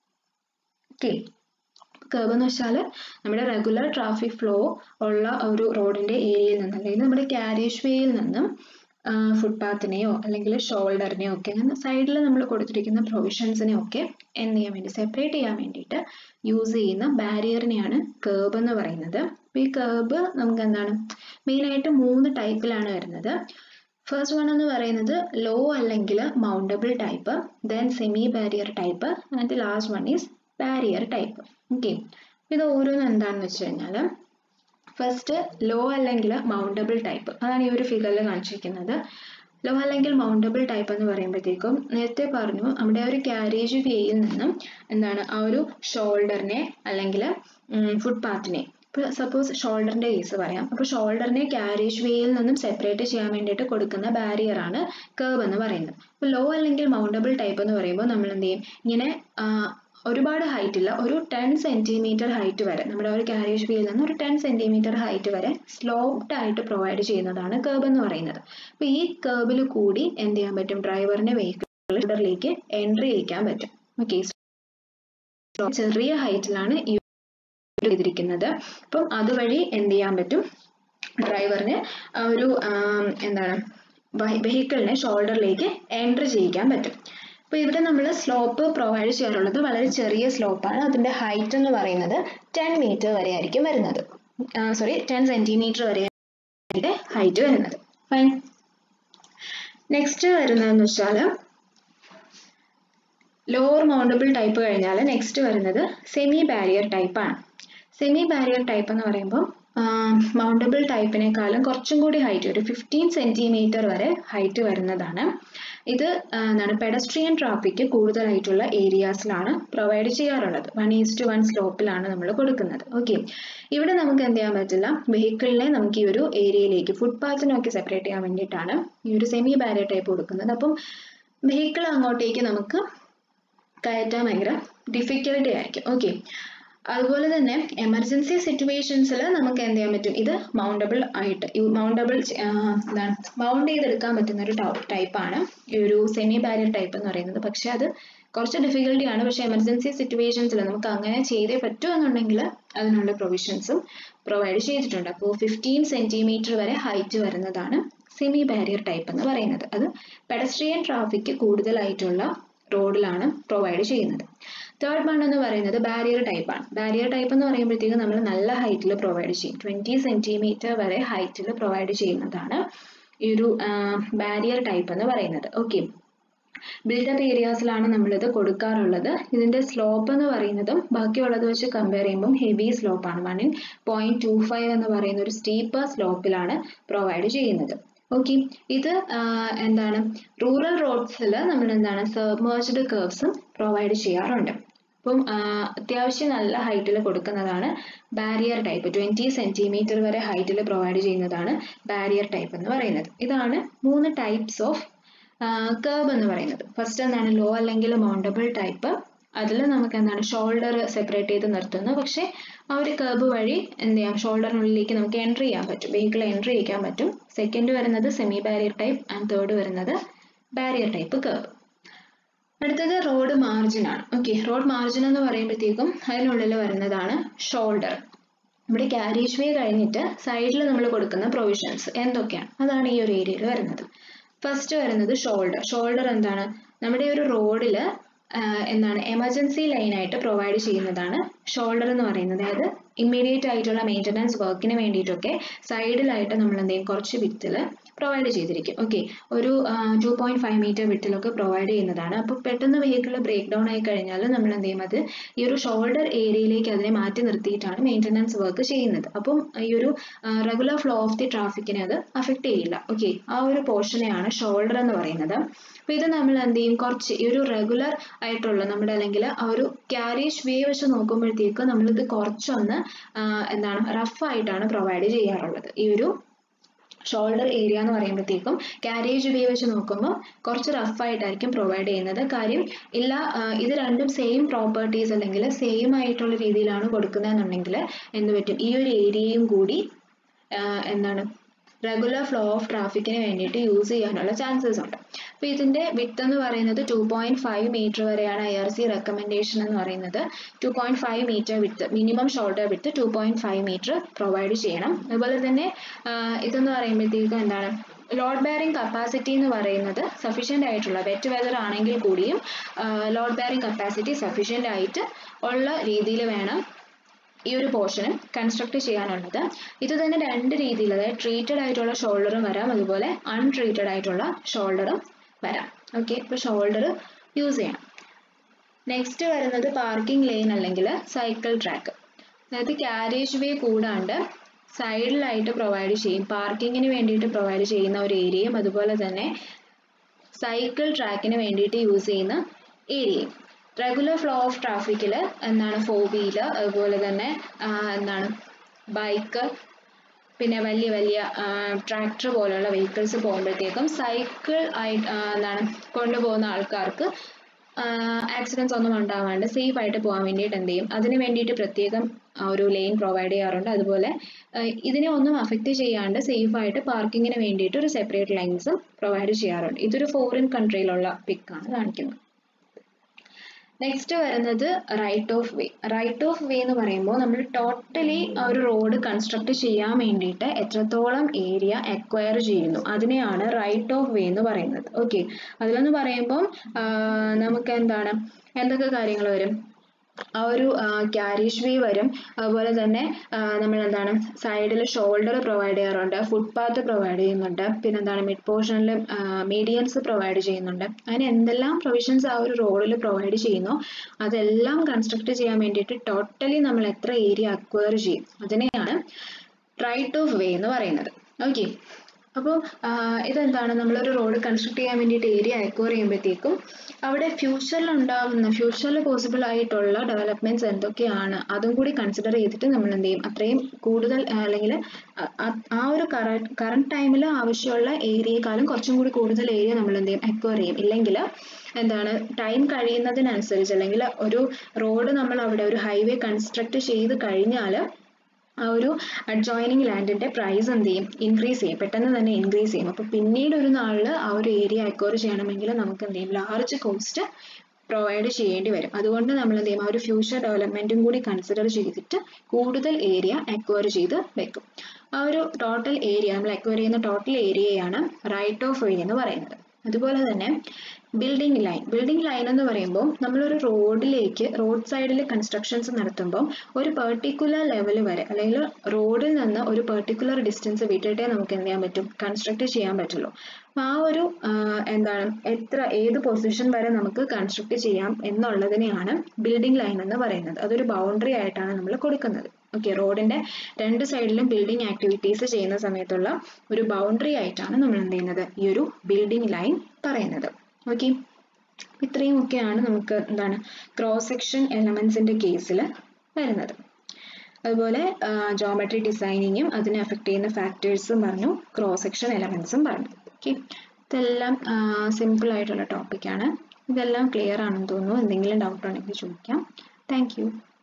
ഓക്കെ കർവ് എന്ന് വെച്ചാൽ നമ്മുടെ റെഗുലർ ട്രാഫിക് ഫ്ലോ ഉള്ള ഒരു റോഡിന്റെ ഏരിയയിൽ നിന്ന് അല്ലെങ്കിൽ നമ്മുടെ കാരേജ് വേയിൽ നിന്നും ഫുട്പാത്തിനെയോ അല്ലെങ്കിൽ ഷോൾഡറിനെയോ ഒക്കെ അങ്ങനെ സൈഡിൽ നമ്മൾ കൊടുത്തിരിക്കുന്ന പ്രൊവിഷൻസിനെ ഒക്കെ എന്ത് ചെയ്യാൻ വേണ്ടി സെപ്പറേറ്റ് ചെയ്യാൻ വേണ്ടിയിട്ട് യൂസ് ചെയ്യുന്ന ബാരിയറിനെയാണ് കേർബ് എന്ന് പറയുന്നത് അപ്പോൾ ഈ കേർബ് നമുക്ക് എന്താണ് മെയിനായിട്ട് മൂന്ന് ടൈപ്പിലാണ് വരുന്നത് ഫസ്റ്റ് വൺ എന്ന് പറയുന്നത് ലോ അല്ലെങ്കിൽ mountable type then semi barrier type and last one is barrier type okay ഇത് ഓരോന്നും എന്താണെന്ന് വെച്ച് കഴിഞ്ഞാൽ ഫസ്റ്റ് ലോ അല്ലെങ്കിൽ മൗണ്ടബിൾ ടൈപ്പ് അതാണ് ഈ ഒരു ഫിഗറിൽ കാണിച്ചിരിക്കുന്നത് ലോ അല്ലെങ്കിൽ മൗണ്ടബിൾ ടൈപ്പ് എന്ന് പറയുമ്പോഴത്തേക്കും നേരത്തെ പറഞ്ഞു നമ്മുടെ ആ ഒരു കാരേജ് വേയിൽ നിന്നും എന്താണ് ആ ഒരു ഷോൾഡറിനെ അല്ലെങ്കിൽ ഫുട്പാത്തിനെ ഇപ്പോൾ സപ്പോസ് ഷോൾഡറിന്റെ കേസ് പറയാം അപ്പോൾ ഷോൾഡറിനെ കാരേജ് വേയിൽ നിന്നും സെപ്പറേറ്റ് ചെയ്യാൻ വേണ്ടിയിട്ട് കൊടുക്കുന്ന ബാരിയർ ആണ് കേർവ് എന്ന് പറയുന്നത് അപ്പോൾ ലോ അല്ലെങ്കിൽ മൗണ്ടബിൾ ടൈപ്പ് എന്ന് പറയുമ്പോൾ നമ്മൾ എന്ത് ചെയ്യും ഇങ്ങനെ ഒരുപാട് ഹൈറ്റ് ഇല്ല ഒരു ടെൻ സെന്റിമീറ്റർ ഹൈറ്റ് വരെ നമ്മുടെ ഒരു കാരേജ് വീൽ നിന്ന് ഒരു ടെൻ സെന്റിമീറ്റർ ഹൈറ്റ് വരെ സ്ലോപ്ഡ് ആയിട്ട് പ്രൊവൈഡ് ചെയ്യുന്നതാണ് കേർബ് എന്ന് പറയുന്നത് അപ്പോൾ ഈ കേർബിൽ കൂടി എന്ത് ചെയ്യാൻ പറ്റും ഡ്രൈവറിന്റെ വെഹിക്കിളിലേക്ക് എൻട്രി ചെയ്യിക്കാൻ പറ്റും ഓക്കെ ചെറിയ ഹൈറ്റിലാണ് ഈ ചെയ്തിരിക്കുന്നത് അപ്പം അതുവഴി എന്ത് ചെയ്യാൻ പറ്റും ഡ്രൈവറിന് ഒരു എന്താണ് വെഹിക്കിളിനെ ഷോൾഡറിലേക്ക് എൻട്രി ചെയ്യിക്കാൻ പറ്റും അപ്പോൾ ഇവിടെ നമ്മൾ സ്ലോപ്പ് പ്രൊവൈഡ് ചെയ്യാറുള്ളത് വളരെ ചെറിയ സ്ലോപ്പാണ് അതിൻ്റെ ഹൈറ്റ് എന്ന് പറയുന്നത് ടെൻ മീറ്റർ വരെ ആയിരിക്കും വരുന്നത് സോറി ടെൻ സെൻറ്റിമീറ്റർ വരെ ഹൈറ്റ് വരുന്നത് ഫൈൻ നെക്സ്റ്റ് വരുന്നതെന്ന് വെച്ചാൽ ലോവർ മൗണ്ടബിൾ ടൈപ്പ് കഴിഞ്ഞാൽ നെക്സ്റ്റ് വരുന്നത് സെമി ബാരിയർ ടൈപ്പ് ആണ് സെമി ബാരിയർ ടൈപ്പ് എന്ന് പറയുമ്പോൾ മൗണ്ടബിൾ ടൈപ്പിനേക്കാളും കുറച്ചും കൂടി ഹൈറ്റ് ഒരു ഫിഫ്റ്റീൻ സെൻറ്റിമീറ്റർ വരെ ഹൈറ്റ് വരുന്നതാണ് ഇത് എന്താണ് പെഡസ്ട്രിയൻ ട്രാഫിക് കൂടുതലായിട്ടുള്ള ഏരിയാസിലാണ് പ്രൊവൈഡ് ചെയ്യാറുള്ളത് വൺ ഈസ്റ്റ് വൺ സ്ലോപ്പിലാണ് നമ്മൾ കൊടുക്കുന്നത് ഓക്കെ ഇവിടെ നമുക്ക് എന്ത് ചെയ്യാൻ പറ്റില്ല വെഹിക്കിളിനെ നമുക്ക് ഈ ഒരു ഏരിയയിലേക്ക് ഫുട്പാത്തിനൊക്കെ സെപ്പറേറ്റ് ചെയ്യാൻ വേണ്ടിയിട്ടാണ് ഈ ഒരു സെമി ബാരിയർ ടൈപ്പ് കൊടുക്കുന്നത് അപ്പം വെഹിക്കിൾ അങ്ങോട്ടേക്ക് നമുക്ക് കയറ്റാൻ ഭയങ്കര ഡിഫിക്കൽട്ടി ആയിരിക്കും ഓക്കെ അതുപോലെ തന്നെ എമർജൻസി സിറ്റുവേഷൻസിൽ നമുക്ക് എന്ത് ചെയ്യാൻ പറ്റും ഇത് മൗണ്ടബിൾ ആയിട്ട് മൗണ്ടബിൾ എന്താണ് മൗണ്ട് ചെയ്തെടുക്കാൻ പറ്റുന്ന ഒരു ടൈപ്പാണ് ഈ ഒരു സെമി ബാരിയർ ടൈപ്പ് എന്ന് പറയുന്നത് പക്ഷെ അത് കുറച്ച് ഡിഫിക്കൽട്ടി ആണ് പക്ഷെ എമർജൻസി സിറ്റുവേഷൻസിൽ നമുക്ക് അങ്ങനെ ചെയ്തേ പറ്റൂ എന്നുണ്ടെങ്കിൽ അതിനുള്ള പ്രൊവിഷൻസും പ്രൊവൈഡ് ചെയ്തിട്ടുണ്ട് അപ്പോൾ ഫിഫ്റ്റീൻ സെൻറ്റിമീറ്റർ വരെ ഹൈറ്റ് വരുന്നതാണ് സെമി ബാരിയർ ടൈപ്പ് എന്ന് പറയുന്നത് അത് പെഡസ്ട്രിയൻ ട്രാഫിക് കൂടുതലായിട്ടുള്ള റോഡിലാണ് പ്രൊവൈഡ് ചെയ്യുന്നത് തേർഡ് വൺ എന്ന് പറയുന്നത് ബാരിയർ ടൈപ്പ് ആണ് ബാരിയർ ടൈപ്പ് എന്ന് പറയുമ്പോഴത്തേക്കും നമ്മൾ നല്ല ഹൈറ്റിൽ പ്രൊവൈഡ് ചെയ്യും ട്വൻറ്റി സെൻറ്റിമീറ്റർ വരെ ഹൈറ്റിൽ പ്രൊവൈഡ് ചെയ്യുന്നതാണ് ഈ ഒരു ബാരിയർ ടൈപ്പ് എന്ന് പറയുന്നത് ഓക്കെ ബിൽഡപ്പ് ഏരിയാസിലാണ് നമ്മളിത് കൊടുക്കാറുള്ളത് ഇതിന്റെ സ്ലോപ്പ് എന്ന് പറയുന്നതും ബാക്കിയുള്ളത് വെച്ച് കമ്പയർ ചെയ്യുമ്പോൾ ഹെവി സ്ലോപ്പാണ് one in point two five എന്ന് പറയുന്ന ഒരു സ്റ്റീപ്പർ സ്ലോപ്പിലാണ് പ്രൊവൈഡ് ചെയ്യുന്നത് ഓക്കെ ഇത് എന്താണ് റൂറൽ റോഡ്സിൽ നമ്മൾ എന്താണ് സബ്മേർജ്ഡ് കർവ്സും പ്രൊവൈഡ് ചെയ്യാറുണ്ട് അപ്പം അത്യാവശ്യം നല്ല ഹൈറ്റിൽ കൊടുക്കുന്നതാണ് ബാരിയർ ടൈപ്പ് ട്വൻറ്റി സെൻറ്റിമീറ്റർ വരെ ഹൈറ്റിൽ പ്രൊവൈഡ് ചെയ്യുന്നതാണ് ബാരിയർ ടൈപ്പ് എന്ന് പറയുന്നത് ഇതാണ് മൂന്ന് ടൈപ്സ് ഓഫ് കേർബ് എന്ന് പറയുന്നത് ഫസ്റ്റ് എന്താണ് ലോ അല്ലെങ്കിൽ മൗണ്ടബിൾ ടൈപ്പ് അതിൽ നമുക്ക് എന്താണ് ഷോൾഡർ സെപ്പറേറ്റ് ചെയ്ത് നിർത്തുന്നു പക്ഷേ ആ ഒരു കേർബ് വഴി എന്ത് ചെയ്യാം ഷോൾഡറിനുള്ളിലേക്ക് നമുക്ക് എൻട്രി ചെയ്യാൻ പറ്റും വെഹിക്കിൾ എൻട്രി ചെയ്യാൻ പറ്റും സെക്കൻഡ് വരുന്നത് semi barrier type and third വരുന്നത് ബാരിയർ ടൈപ്പ് കേർബ് അടുത്തത് റോഡ് മാർജിൻ ആണ് ഓക്കെ റോഡ് മാർജിൻ എന്ന് പറയുമ്പോഴത്തേക്കും അതിനുള്ളിൽ വരുന്നതാണ് ഷോൾഡർ ഇവിടെ ക്യാരേജ് വേ കഴിഞ്ഞിട്ട് സൈഡിൽ നമ്മൾ കൊടുക്കുന്ന പ്രൊവിഷൻസ് എന്തൊക്കെയാണ് അതാണ് ഈ ഒരു ഏരിയയിൽ വരുന്നത് ഫസ്റ്റ് വരുന്നത് ഷോൾഡർ ഷോൾഡർ എന്താണ് നമ്മുടെ ഒരു റോഡിൽ എന്താണ് എമർജൻസി ലൈനായിട്ട് പ്രൊവൈഡ് ചെയ്യുന്നതാണ് ഷോൾഡർ എന്ന് പറയുന്നത് അതായത് ഇമ്മീഡിയറ്റ് ആയിട്ടുള്ള മെയിൻ്റനൻസ് വർക്കിന് വേണ്ടിയിട്ടൊക്കെ സൈഡിലായിട്ട് നമ്മൾ എന്ത് ചെയ്യും കുറച്ച് വിത്തിൽ പ്രൊവൈഡ് ചെയ്തിരിക്കും ഓക്കെ ഒരു ടു പോയിന്റ് ഫൈവ് മീറ്റർ വിട്ടിലൊക്കെ പ്രൊവൈഡ് ചെയ്യുന്നതാണ് അപ്പോൾ പെട്ടെന്ന് വെഹിക്കിൾ ബ്രേക്ക് ഡൗൺ ആയി കഴിഞ്ഞാൽ നമ്മൾ എന്ത് ചെയ്യും അത് ഈ ഒരു ഷോൾഡർ ഏരിയയിലേക്ക് അതിനെ മാറ്റി നിർത്തിയിട്ടാണ് മെയിൻ്റനൻസ് വർക്ക് ചെയ്യുന്നത് അപ്പം ഈ ഒരു റെഗുലർ ഫ്ലോ ഓഫ് ദി ട്രാഫിക്കിനെ അത് അഫക്റ്റ് ചെയ്യില്ല ഓക്കെ ആ ഒരു പോർഷനെയാണ് ഷോൾഡർ എന്ന് പറയുന്നത് അപ്പോൾ ഇത് നമ്മൾ എന്ത് ചെയ്യും കുറച്ച് ഈ ഒരു റെഗുലർ ആയിട്ടുള്ള നമ്മുടെ അല്ലെങ്കിൽ ആ ഒരു ക്യാരേജ് വേ വെച്ച് നോക്കുമ്പോഴത്തേക്ക് നമ്മളിത് കുറച്ചൊന്ന് എന്താണ് റഫ് ആയിട്ടാണ് പ്രൊവൈഡ് ചെയ്യാറുള്ളത് ഈ ഒരു ഷോൾഡർ ഏരിയ എന്ന് പറയുമ്പോഴത്തേക്കും ക്യാരേജ് വേ വെച്ച് നോക്കുമ്പോൾ കുറച്ച് റഫ് ആയിട്ടായിരിക്കും പ്രൊവൈഡ് ചെയ്യുന്നത് കാര്യം ഇല്ല ഇത് രണ്ടും സെയിം പ്രോപ്പർട്ടീസ് അല്ലെങ്കിൽ സെയിം ആയിട്ടുള്ള രീതിയിലാണ് കൊടുക്കുന്നതെന്നുണ്ടെങ്കിൽ എന്ത് പറ്റും ഈ ഒരു ഏരിയയും കൂടി എന്താണ് റെഗുലർ ഫ്ലോ ഓഫ് ട്രാഫിക്കിന് വേണ്ടിയിട്ട് യൂസ് ചെയ്യാനുള്ള ചാൻസസ് ഉണ്ട് അപ്പോൾ ഇതിൻ്റെ വിത്ത് എന്ന് പറയുന്നത് ടു പോയിന്റ് ഫൈവ് മീറ്റർ വരെയാണ് ഐ ആർ സി റെക്കമെൻഡേഷൻ എന്ന് പറയുന്നത് two point five metre width minimum shoulder width two point five metre provide ചെയ്യണം അതുപോലെ തന്നെ ഇതെന്ന് പറയുമ്പോഴത്തേക്കും എന്താണ് ലോഡ് ബെയറിംഗ് കപ്പാസിറ്റി എന്ന് പറയുന്നത് സഫീഷ്യൻ്റ് ആയിട്ടുള്ള വെറ്റ് വെതർ ആണെങ്കിൽ കൂടിയും ലോഡ് ബെയറിംഗ് കപ്പാസിറ്റി സഫീഷ്യൻ്റ് ആയിട്ട് ഉള്ള രീതിയിൽ വേണം ഈ ഒരു പോർഷനും കൺസ്ട്രക്ട് ചെയ്യാനുള്ളത് ഇത് തന്നെ രണ്ട് രീതിയിൽ അതായത് ട്രീറ്റഡ് ആയിട്ടുള്ള ഷോൾഡറും വരാം അതുപോലെ അൺട്രീറ്റഡ് ആയിട്ടുള്ള ഷോൾഡറും വരാം ഓക്കെ ഇപ്പോൾ ഷോൾഡർ യൂസ് ചെയ്യണം നെക്സ്റ്റ് വരുന്നത് പാർക്കിംഗ് ലൈൻ അല്ലെങ്കിൽ സൈക്കിൾ ട്രാക്ക് അതായത് ക്യാരേജ് വേ കൂടാണ്ട് സൈഡിലായിട്ട് പ്രൊവൈഡ് ചെയ്യും പാർക്കിങ്ങിന് വേണ്ടിയിട്ട് പ്രൊവൈഡ് ചെയ്യുന്ന ഒരു ഏരിയയും അതുപോലെ തന്നെ സൈക്കിൾ ട്രാക്കിന് വേണ്ടിയിട്ട് യൂസ് ചെയ്യുന്ന ഏരിയയും റെഗുലർ ഫ്ലോ ഓഫ് ട്രാഫിക്കിൽ എന്താണ് ഫോർ വീലർ അതുപോലെ തന്നെ എന്താണ് ബൈക്ക് പിന്നെ വലിയ വലിയ ട്രാക്ടർ പോലുള്ള വെഹിക്കിൾസ് പോകുമ്പോഴത്തേക്കും സൈക്കിൾ ആയി എന്താണ് കൊണ്ടുപോകുന്ന ആൾക്കാർക്ക് ആക്സിഡൻസ് ഒന്നും ഉണ്ടാവാണ്ട് സേഫ് ആയിട്ട് പോകാൻ വേണ്ടിയിട്ട് എന്ത് ചെയ്യും അതിന് വേണ്ടിയിട്ട് പ്രത്യേകം ഒരു ലൈൻ പ്രൊവൈഡ് ചെയ്യാറുണ്ട് അതുപോലെ ഇതിനെ ഒന്നും അഫക്റ്റ് ചെയ്യാണ്ട് സേഫ് ആയിട്ട് പാർക്കിങ്ങിന് വേണ്ടിയിട്ട് ഒരു സെപ്പറേറ്റ് ലൈൻസും പ്രൊവൈഡ് ചെയ്യാറുണ്ട് ഇതൊരു ഫോറിൻ കൺട്രിയിലുള്ള പിക്കാണ് കാണിക്കുന്നത് നെക്സ്റ്റ് വരുന്നത് right of way right of way എന്ന് പറയുമ്പോൾ നമ്മൾ ടോട്ടലി ഒരു റോഡ് കൺസ്ട്രക്ട് ചെയ്യാൻ വേണ്ടിയിട്ട് എത്രത്തോളം ഏരിയ അക്വയർ ചെയ്യുന്നു അതിനെയാണ് റൈറ്റ് ഓഫ് വേ എന്ന് പറയുന്നത് ഓക്കെ അതിലെന്ന് പറയുമ്പോൾ നമുക്ക് എന്താണ് എന്തൊക്കെ കാര്യങ്ങൾ വരും ആ ഒരു ക്യാരീഷ് വേ വരും അതുപോലെ തന്നെ നമ്മൾ എന്താണ് സൈഡിൽ ഷോൾഡർ പ്രൊവൈഡ് ചെയ്യാറുണ്ട് ഫുട്പാത്ത് പ്രൊവൈഡ് ചെയ്യുന്നുണ്ട് പിന്നെ എന്താണ് മിഡ് പോർഷനിൽ മീഡിയൻസ് പ്രൊവൈഡ് ചെയ്യുന്നുണ്ട് അങ്ങനെ എന്തെല്ലാം പ്രൊവിഷൻസ് ആ ഒരു റോഡിൽ പ്രൊവൈഡ് ചെയ്യുന്നു അതെല്ലാം കൺസ്ട്രക്ട് ചെയ്യാൻ വേണ്ടിയിട്ട് ടോട്ടലി നമ്മൾ എത്ര ഏരിയ അക്വയർ ചെയ്യും അതിനെയാണ് റൈറ്റ് ഓഫ് വേ എന്ന് പറയുന്നത് ഓക്കെ അപ്പോൾ ഇതെന്താണ് നമ്മളൊരു റോഡ് കൺസ്ട്രക്ട് ചെയ്യാൻ വേണ്ടിയിട്ട് ഏരിയ അക്വയർ ചെയ്യുമ്പോഴത്തേക്കും അവിടെ ഫ്യൂച്ചറിൽ ഉണ്ടാകുന്ന ഫ്യൂച്ചറിൽ പോസിബിൾ ആയിട്ടുള്ള ഡെവലപ്മെന്റ്സ് എന്തൊക്കെയാണ് അതും കൂടി കൺസിഡർ ചെയ്തിട്ട് നമ്മൾ എന്ത് ചെയ്യും അത്രയും കൂടുതൽ അല്ലെങ്കിൽ ആ ഒരു കറണ്ട് ടൈമിൽ ആവശ്യമുള്ള ഏരിയയെക്കാളും കുറച്ചും കൂടി കൂടുതൽ ഏരിയ നമ്മൾ എന്ത് ചെയ്യും അക്വയർ ചെയ്യും ഇല്ലെങ്കിൽ എന്താണ് ടൈം കഴിയുന്നതിനനുസരിച്ച് അല്ലെങ്കിൽ ഒരു റോഡ് നമ്മൾ അവിടെ ഒരു ഹൈവേ കൺസ്ട്രക്ട് ചെയ്ത് കഴിഞ്ഞാൽ ആ ഒരു അഡ്ജോയിനിങ് ലാൻഡിന്റെ പ്രൈസ് എന്ത് ചെയ്യും ഇൻക്രീസ് ചെയ്യും പെട്ടെന്ന് തന്നെ ഇൻക്രീസ് ചെയ്യും അപ്പോൾ പിന്നീട് ഒരു നാളിൽ ആ ഒരു ഏരിയ അക്വയർ ചെയ്യണമെങ്കിൽ നമുക്ക് എന്ത് ചെയ്യും ലാർജ് കോസ്റ്റ് പ്രൊവൈഡ് ചെയ്യേണ്ടി വരും അതുകൊണ്ട് നമ്മൾ എന്ത് ചെയ്യും ആ ഒരു ഫ്യൂച്ചർ ഡെവലപ്മെന്റും കൂടി കൺസിഡർ ചെയ്തിട്ട് കൂടുതൽ ഏരിയ അക്വയർ ചെയ്ത് വെക്കും ആ ഒരു ടോട്ടൽ ഏരിയ നമ്മൾ അക്വയർ ചെയ്യുന്ന ടോട്ടൽ ഏരിയയാണ് റൈറ്റ് ഓഫ് വേ എന്ന് പറയുന്നത് അതുപോലെ തന്നെ ബിൽഡിംഗ് ലൈൻ ബിൽഡിംഗ് ലൈൻ എന്ന് പറയുമ്പോൾ നമ്മളൊരു റോഡിലേക്ക് റോഡ് സൈഡിൽ കൺസ്ട്രക്ഷൻസ് നടത്തുമ്പോൾ ഒരു പെർട്ടിക്കുലർ ലെവൽ വരെ അല്ലെങ്കിൽ റോഡിൽ നിന്ന് ഒരു പെർട്ടിക്കുലർ ഡിസ്റ്റൻസ് വിട്ടിട്ടേ നമുക്ക് എന്ത് ചെയ്യാൻ പറ്റും കൺസ്ട്രക്ട് ചെയ്യാൻ പറ്റുള്ളൂ ആ ഒരു എന്താണ് എത്ര ഏത് പൊസിഷൻ വരെ നമുക്ക് കൺസ്ട്രക്ട് ചെയ്യാം എന്നുള്ളതിനെയാണ് ബിൽഡിംഗ് ലൈൻ എന്ന് പറയുന്നത് അതൊരു ബൗണ്ടറി ആയിട്ടാണ് നമ്മൾ കൊടുക്കുന്നത് ഓക്കെ റോഡിന്റെ രണ്ട് സൈഡിലും ബിൽഡിംഗ് ആക്ടിവിറ്റീസ് ചെയ്യുന്ന സമയത്തുള്ള ഒരു ബൗണ്ടറി ആയിട്ടാണ് നമ്മൾ എന്ത് ചെയ്യുന്നത് ഈ ഒരു ബിൽഡിംഗ് ലൈൻ പറയുന്നത് ഓക്കെ ഇത്രയും ഒക്കെയാണ് നമുക്ക് എന്താണ് ക്രോസ് സെക്ഷൻ എലമെന്റ്സിന്റെ കേസിൽ വരുന്നത് അതുപോലെ ജോമെട്രി ഡിസൈനിങ്ങും അതിനെ അഫക്റ്റ് ചെയ്യുന്ന ഫാക്ടേഴ്സും പറഞ്ഞു ക്രോസ് സെക്ഷൻ എലമെന്റ്സും പറഞ്ഞു ഓക്കെ ഇതെല്ലാം സിമ്പിൾ ആയിട്ടുള്ള ടോപ്പിക്കാണ് ഇതെല്ലാം ക്ലിയർ ആണെന്ന് തോന്നുന്നു എന്തെങ്കിലും ഡൗട്ട് ഉണ്ടെങ്കിൽ ചോദിക്കാം താങ്ക്